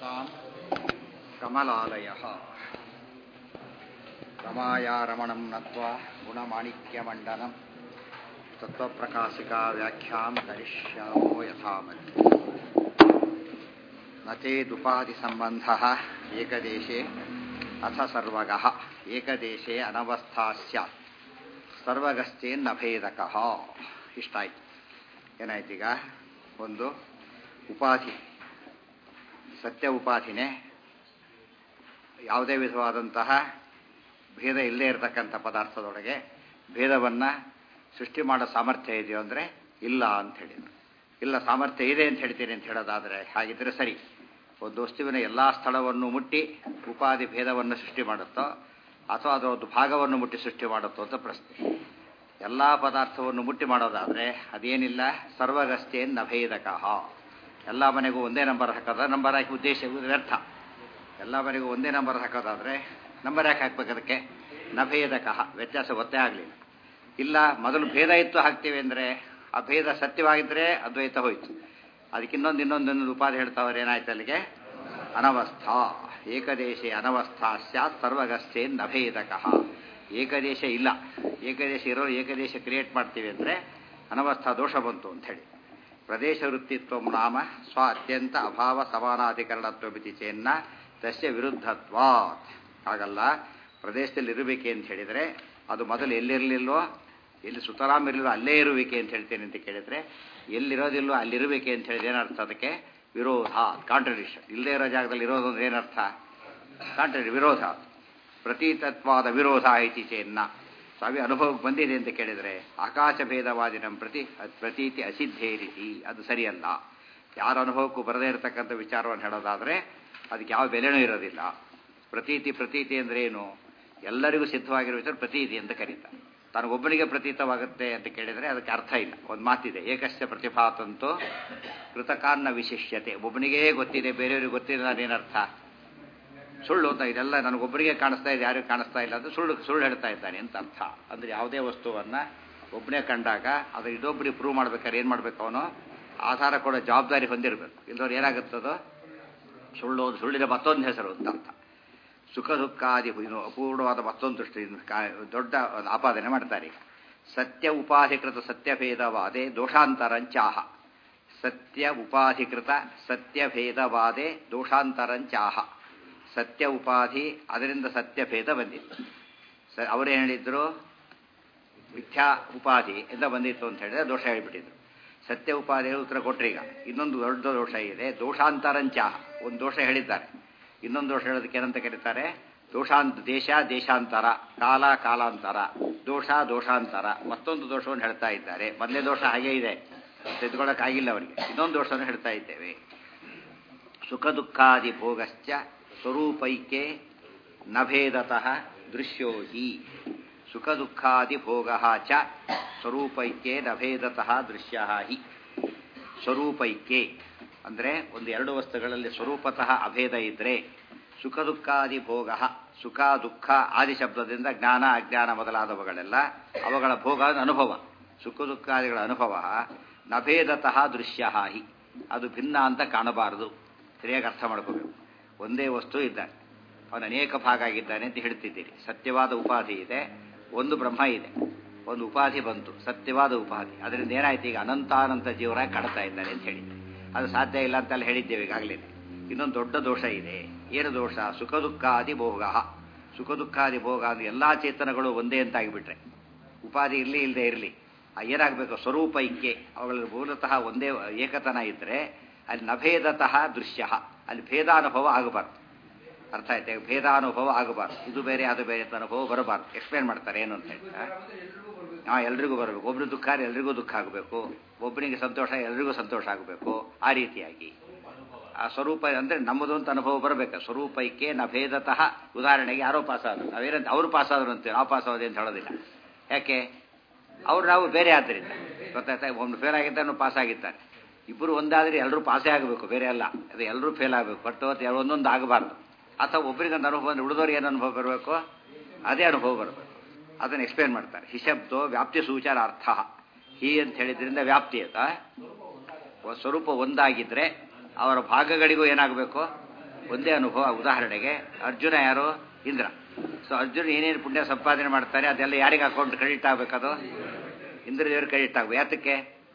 तां कमलालयः रमाया रमणं नत्वा गुणमाणिक्यमण्डनं तत्त्वप्रकाशिका व्याख्यां करिष्यामो यथामति न चेदुपाधिसम्बन्धः एकदेशे अथ सर्वगः ಏಕದೇಶೆ ಅನವಸ್ಥಾ ಸ್ಯಾತ್ ಸರ್ವಗಶ್ಚೇನ್ನ ಭೇದಕಃ ಇಷ್ಟ ಆಯ್ತು ಏನಾಯ್ತು ಈಗ ಒಂದು ಉಪಾಧಿ ಸತ್ಯ ಉಪಾಧಿನೇ ಯಾವುದೇ ವಿಧವಾದಂತಹ ಭೇದ ಇಲ್ಲದೇ ಇರತಕ್ಕಂಥ ಪದಾರ್ಥದೊಳಗೆ ಭೇದವನ್ನು ಸೃಷ್ಟಿ ಮಾಡೋ ಸಾಮರ್ಥ್ಯ ಇದೆಯೋ ಅಂದರೆ ಇಲ್ಲ ಅಂತ ಹೇಳಿದರು ಇಲ್ಲ ಸಾಮರ್ಥ್ಯ ಇದೆ ಅಂತ ಹೇಳ್ತೀನಿ ಅಂತ ಹೇಳೋದಾದರೆ ಹಾಗಿದ್ರೆ ಸರಿ ಒಂದು ವಸ್ತುವಿನ ಎಲ್ಲ ಸ್ಥಳವನ್ನು ಮುಟ್ಟಿ ಉಪಾಧಿ ಭೇದವನ್ನು ಸೃಷ್ಟಿ ಮಾಡುತ್ತೋ ಅಥವಾ ಅದರ ಒಂದು ಭಾಗವನ್ನು ಮುಟ್ಟಿ ಸೃಷ್ಟಿ ಮಾಡುತ್ತೋ ಅಂತ ಪ್ರಶ್ನೆ ಎಲ್ಲ ಪದಾರ್ಥವನ್ನು ಮುಟ್ಟಿ ಮಾಡೋದಾದರೆ ಅದೇನಿಲ್ಲ ಸರ್ವಗಸ್ತೇನ್ ನಭೇದಕಃ ಎಲ್ಲ ಮನೆಗೂ ಒಂದೇ ನಂಬರ್ ಹಾಕೋದ ನಂಬರ್ ಹಾಕಿ ಉದ್ದೇಶ ವ್ಯರ್ಥ ಎಲ್ಲ ಮನೆಗೂ ಒಂದೇ ನಂಬರ್ ಹಾಕೋದಾದರೆ ನಂಬರ್ ಯಾಕೆ ಹಾಕ್ಬೇಕು ಅದಕ್ಕೆ ನಭೇದಕಃ ವ್ಯತ್ಯಾಸ ಗೊತ್ತೇ ಆಗಲಿಲ್ಲ ಇಲ್ಲ ಮೊದಲು ಭೇದ ಇತ್ತು ಹಾಕ್ತೀವಿ ಅಂದರೆ ಆ ಭೇದ ಸತ್ಯವಾಗಿದ್ದರೆ ಅದ್ವೈತ ಹೋಯ್ತು ಅದಕ್ಕೆ ಇನ್ನೊಂದು ಇನ್ನೊಂದೊಂದು ಉಪಾಧಿ ಹೇಳ್ತಾವ್ರೆ ಏನಾಯ್ತು ಅಲ್ಲಿಗೆ ಅನವಸ್ಥಾ ಏಕದೇಶೆ ಅನವಸ್ಥಾ ಸ್ಯಾತ್ ಸರ್ವಗಸ್ಥೇನ್ ನಭೇದಕಃ ಏಕದೇಶ ಇಲ್ಲ ಏಕದೇಶ ಇರೋ ಏಕದೇಶ ಕ್ರಿಯೇಟ್ ಮಾಡ್ತೀವಿ ಅಂದರೆ ಅನವಸ್ಥಾ ದೋಷ ಬಂತು ಅಂಥೇಳಿ ಪ್ರದೇಶ ವೃತ್ತಿತ್ವ ನಾಮ ಸ್ವ ಅತ್ಯಂತ ಅಭಾವ ಸಮಾನಾಧಿಕರಣತ್ವ ಮಿತಿ ಚೇನ್ನ ತಸ್ಯ ವಿರುದ್ಧತ್ವಾತ್ ಹಾಗಲ್ಲ ಪ್ರದೇಶದಲ್ಲಿ ಇರಬೇಕೆ ಅಂತ ಹೇಳಿದರೆ ಅದು ಮೊದಲು ಎಲ್ಲಿರಲಿಲ್ವೋ ಎಲ್ಲಿ ಸುತರಾಮ್ ಇರಲಿಲ್ಲೋ ಅಲ್ಲೇ ಇರುವಿಕೆ ಅಂತ ಹೇಳ್ತೇನೆ ಅಂತ ಕೇಳಿದರೆ ಎಲ್ಲಿರೋದಿಲ್ಲೋ ಅಲ್ಲಿರಬೇಕೆ ಅಂತ ಹೇಳಿದ್ರೆ ಏನರ್ಥ ಅದಕ್ಕೆ ವಿರೋಧ ಕಾಂಟ್ರಡಿಕ್ಷನ್ ಇಲ್ಲದೇ ಇರೋ ಜಾಗದಲ್ಲಿ ಇರೋದು ಅಂದ್ರೆ ಏನರ್ಥ ಕಾಂಟ್ರಡಿ ವಿರೋಧ ಪ್ರತೀತತ್ವಾದ ವಿರೋಧ ಐತಿ ಚೇನ್ನ ಸ್ವಾಮಿ ಅನುಭವಕ್ಕೆ ಬಂದಿದೆ ಅಂತ ಕೇಳಿದರೆ ಆಕಾಶ ಭೇದವಾದಿ ನಮ್ಮ ಪ್ರತಿ ಪ್ರತೀತಿ ಅಸಿದ್ಧೇ ರೀತಿ ಅದು ಸರಿಯಲ್ಲ ಯಾರ ಅನುಭವಕ್ಕೂ ಬರದೇ ಇರತಕ್ಕಂಥ ವಿಚಾರವನ್ನು ಹೇಳೋದಾದರೆ ಅದಕ್ಕೆ ಯಾವ ಬೆಲೆನೂ ಇರೋದಿಲ್ಲ ಪ್ರತೀತಿ ಪ್ರತೀತಿ ಅಂದರೆ ಏನು ಎಲ್ಲರಿಗೂ ಸಿದ್ಧವಾಗಿರೋ ವಿಚಾರ ಪ್ರತೀತಿ ಅಂತ ಕರೀತಾರೆ ತನಗೊಬ್ಬನಿಗೆ ಪ್ರತೀತವಾಗುತ್ತೆ ಅಂತ ಕೇಳಿದರೆ ಅದಕ್ಕೆ ಅರ್ಥ ಇಲ್ಲ ಒಂದು ಮಾತಿದೆ ಏಕಶ್ಚ ಪ್ರತಿಭಾತಂತೂ ಕೃತಕಾನ್ನ ವಿಶಿಷ್ಯತೆ ಒಬ್ಬನಿಗೇ ಗೊತ್ತಿದೆ ಬೇರೆಯವ್ರಿಗೆ ಗೊತ್ತಿದೆ ಅದೇನರ್ಥ ಸುಳ್ಳು ಅಂತ ಇದೆಲ್ಲ ನನಗೊಬ್ಬರಿಗೆ ಕಾಣಿಸ್ತಾ ಇದೆ ಯಾರಿಗೂ ಕಾಣಿಸ್ತಾ ಇಲ್ಲ ಅದು ಸುಳ್ಳು ಸುಳ್ಳು ಹೇಳ್ತಾ ಇದ್ದಾನೆ ಅಂತ ಅರ್ಥ ಅಂದರೆ ಯಾವುದೇ ವಸ್ತುವನ್ನು ಒಬ್ಬನೇ ಕಂಡಾಗ ಅದು ಇದೊಬ್ಬರಿಗೆ ಪ್ರೂವ್ ಮಾಡ್ಬೇಕಾದ್ರೆ ಏನು ಮಾಡಬೇಕು ಅವನು ಆಧಾರ ಕೊಡೋ ಜವಾಬ್ದಾರಿ ಹೊಂದಿರಬೇಕು ಇಲ್ಲದವ್ರು ಏನಾಗುತ್ತದೋ ಸುಳ್ಳು ಸುಳ್ಳಿನ ಮತ್ತೊಂದು ಹೆಸರು ಅಂತ ಅರ್ಥ ಸುಖ ದುಃಖಾದಿ ಇನ್ನು ಅಪೂರ್ಣವಾದ ಮತ್ತೊಂದು ದೃಷ್ಟಿ ದೊಡ್ಡ ಆಪಾದನೆ ಮಾಡ್ತಾರೆ ಸತ್ಯ ಉಪಾಧಿಕೃತ ಸತ್ಯಭೇದವಾದೆ ದೋಷಾಂತರಂಚಾಹ ಸತ್ಯ ಉಪಾಧಿಕೃತ ಸತ್ಯಭೇದವಾದೆ ದೋಷಾಂತರಂಚಾಹ ಸತ್ಯ ಉಪಾಧಿ ಅದರಿಂದ ಸತ್ಯಭೇದ ಬಂದಿತ್ತು ಸ ಅವರೇನು ಹೇಳಿದ್ರು ಮಿಥ್ಯಾ ಉಪಾಧಿ ಎಂದ ಬಂದಿತ್ತು ಅಂತ ಹೇಳಿದ್ರೆ ದೋಷ ಹೇಳಿಬಿಟ್ಟಿದ್ರು ಸತ್ಯ ಉಪಾಧಿ ಉತ್ತರ ಕೊಟ್ರೀಗ ಇನ್ನೊಂದು ದೊಡ್ಡ ದೋಷ ಇದೆ ದೋಷಾಂತರಂಚಾಹ ಒಂದು ದೋಷ ಹೇಳಿದ್ದಾರೆ ಇನ್ನೊಂದು ದೋಷ ಹೇಳೋದಕ್ಕೆ ಏನಂತ ಕರೀತಾರೆ ದೋಷಾಂತ ದೇಶ ದೇಶಾಂತರ ಕಾಲ ಕಾಲಾಂತರ ದೋಷ ದೋಷಾಂತರ ಮತ್ತೊಂದು ದೋಷವನ್ನು ಹೇಳ್ತಾ ಇದ್ದಾರೆ ಮೊದಲೇ ದೋಷ ಹಾಗೇ ಇದೆ ತೆಗೆದುಕೊಳ್ಳೋಕ್ಕಾಗಿಲ್ಲ ಅವರಿಗೆ ಇನ್ನೊಂದು ದೋಷವನ್ನು ಹೇಳ್ತಾ ಇದ್ದೇವೆ ಸುಖ ದುಃಖಾದಿ ಭೋಗಶ್ಚ ಸ್ವರೂಪೈಕೆ ನಭೇದತಃ ದೃಶ್ಯೋ ಹಿ ಸುಖ ದುಃಖಾದಿ ಭೋಗ ಚ ಸ್ವರೂಪೈಕೆ ನಭೇದತಃ ದೃಶ್ಯ ಹಿ ಸ್ವರೂಪೈಕೆ ಅಂದರೆ ಒಂದು ಎರಡು ವಸ್ತುಗಳಲ್ಲಿ ಸ್ವರೂಪತಃ ಅಭೇದ ಇದ್ದರೆ ಸುಖ ದುಃಖಾದಿ ಭೋಗ ಸುಖ ದುಃಖ ಆದಿ ಶಬ್ದದಿಂದ ಜ್ಞಾನ ಅಜ್ಞಾನ ಮೊದಲಾದವುಗಳೆಲ್ಲ ಅವುಗಳ ಭೋಗ ಅನುಭವ ಸುಖ ದುಃಖಾದಿಗಳ ಅನುಭವ ನಭೇದತಃ ದೃಶ್ಯ ಹಿ ಅದು ಭಿನ್ನ ಅಂತ ಕಾಣಬಾರದು ಸರಿಯಾಗಿ ಅರ್ಥ ಮಾಡ್ಕೋಬೇಕು ಒಂದೇ ವಸ್ತು ಇದ್ದಾನೆ ಅವನು ಅನೇಕ ಭಾಗ ಆಗಿದ್ದಾನೆ ಅಂತ ಹೇಳ್ತಿದ್ದೀರಿ ಸತ್ಯವಾದ ಉಪಾಧಿ ಇದೆ ಒಂದು ಬ್ರಹ್ಮ ಇದೆ ಒಂದು ಉಪಾಧಿ ಬಂತು ಸತ್ಯವಾದ ಉಪಾಧಿ ಅದರಿಂದ ಏನಾಯ್ತು ಈಗ ಅನಂತಾನಂತ ಜೀವರಾಗಿ ಕಾಡ್ತಾ ಇದ್ದಾನೆ ಅಂತ ಹೇಳಿದ್ದೆ ಅದು ಸಾಧ್ಯ ಇಲ್ಲ ಅಂತೆಲ್ಲ ಹೇಳಿದ್ದೇವೆ ಈಗಾಗಲೇ ಇನ್ನೊಂದು ದೊಡ್ಡ ದೋಷ ಇದೆ ಏನು ದೋಷ ಸುಖ ದುಃಖಾದಿ ಭೋಗ ಸುಖ ದುಃಖಾದಿ ಭೋಗ ಅಂದ್ರೆ ಎಲ್ಲ ಚೇತನಗಳು ಒಂದೇ ಅಂತ ಆಗಿಬಿಟ್ರೆ ಉಪಾಧಿ ಇರಲಿ ಇಲ್ಲದೆ ಇರಲಿ ಏನಾಗಬೇಕು ಸ್ವರೂಪ ಐಕ್ಯ ಅವುಗಳಲ್ಲಿ ಮೂಲತಃ ಒಂದೇ ಏಕತನ ಇದ್ದರೆ ಅಲ್ಲಿ ನಭೇದತಃ ದೃಶ್ಯ ಅಲ್ಲಿ ಭೇದಾನುಭವ ಆಗಬಾರ್ದು ಅರ್ಥ ಆಯ್ತು ಭೇದಾನುಭವ ಆಗಬಾರ್ದು ಇದು ಬೇರೆ ಅದು ಬೇರೆ ಅಂತ ಅನುಭವ ಬರಬಾರ್ದು ಎಕ್ಸ್ಪ್ಲೇನ್ ಮಾಡ್ತಾರೆ ಏನು ಅಂತ ಹೇಳ್ತಾರೆ ಹಾಂ ಎಲ್ರಿಗೂ ಬರಬೇಕು ಒಬ್ರು ದುಃಖ ಎಲ್ರಿಗೂ ದುಃಖ ಆಗಬೇಕು ಒಬ್ಬನಿಗೆ ಸಂತೋಷ ಎಲ್ರಿಗೂ ಸಂತೋಷ ಆಗಬೇಕು ಆ ರೀತಿಯಾಗಿ ಆ ಸ್ವರೂಪ ಅಂದರೆ ನಮ್ಮದು ಅಂತ ಅನುಭವ ಬರಬೇಕು ಸ್ವರೂಪೈಕೆ ನಭೇದತಃ ಉದಾಹರಣೆಗೆ ಯಾರೋ ಪಾಸ್ ಆದರು ನಾವೇನಂತ ಅವರು ಪಾಸ್ ಆದರು ಅಂತೀವಿ ನಾವು ಪಾಸ್ ಆಗೋದು ಅಂತ ಹೇಳೋದಿಲ್ಲ ಯಾಕೆ ಅವ್ರು ನಾವು ಬೇರೆ ಆದ್ದರಿಂದ ಗೊತ್ತಾಯ್ತಾ ಒಂದು ಫೇಲ್ ಆಗಿದ್ದಾನು ಪಾಸ್ ಆಗಿದ್ದಾನೆ ಇಬ್ಬರು ಒಂದಾದರೆ ಎಲ್ಲರೂ ಪಾಸೇ ಆಗಬೇಕು ಬೇರೆ ಅಲ್ಲ ಅದು ಎಲ್ಲರೂ ಫೇಲ್ ಆಗಬೇಕು ಬಟ್ ಒಂದೊಂದು ಆಗಬಾರ್ದು ಅಥವಾ ಒಬ್ಬರಿಗೊಂದು ಅನುಭವ ಅಂದರೆ ಉಳಿದವ್ರಿಗೆ ಏನು ಅನುಭವ ಬರಬೇಕು ಅದೇ ಅನುಭವ ಬರಬೇಕು ಅದನ್ನು ಎಕ್ಸ್ಪ್ಲೇನ್ ಮಾಡ್ತಾರೆ ಹಿಶಬ್ದೋ ವ್ಯಾಪ್ತಿ ಸೂಚನ ಅರ್ಥ ಹಿ ಅಂತ ಹೇಳಿದ್ರಿಂದ ವ್ಯಾಪ್ತಿ ಅಂತ ಸ್ವರೂಪ ಒಂದಾಗಿದ್ದರೆ ಅವರ ಭಾಗಗಳಿಗೂ ಏನಾಗಬೇಕು ಒಂದೇ ಅನುಭವ ಉದಾಹರಣೆಗೆ ಅರ್ಜುನ ಯಾರು ಇಂದ್ರ ಸೊ ಅರ್ಜುನ ಏನೇನು ಪುಣ್ಯ ಸಂಪಾದನೆ ಮಾಡ್ತಾರೆ ಅದೆಲ್ಲ ಯಾರಿಗೆ ಅಕೌಂಟ್ ಕ್ರೆಡಿಟ್ ಆಗಬೇಕದು ಇಂದ್ರದೇವ್ರ ಕ್ರೆಡಿಟ್ ಆಗಬೇಕು ಯಾತಕ್ಕೆ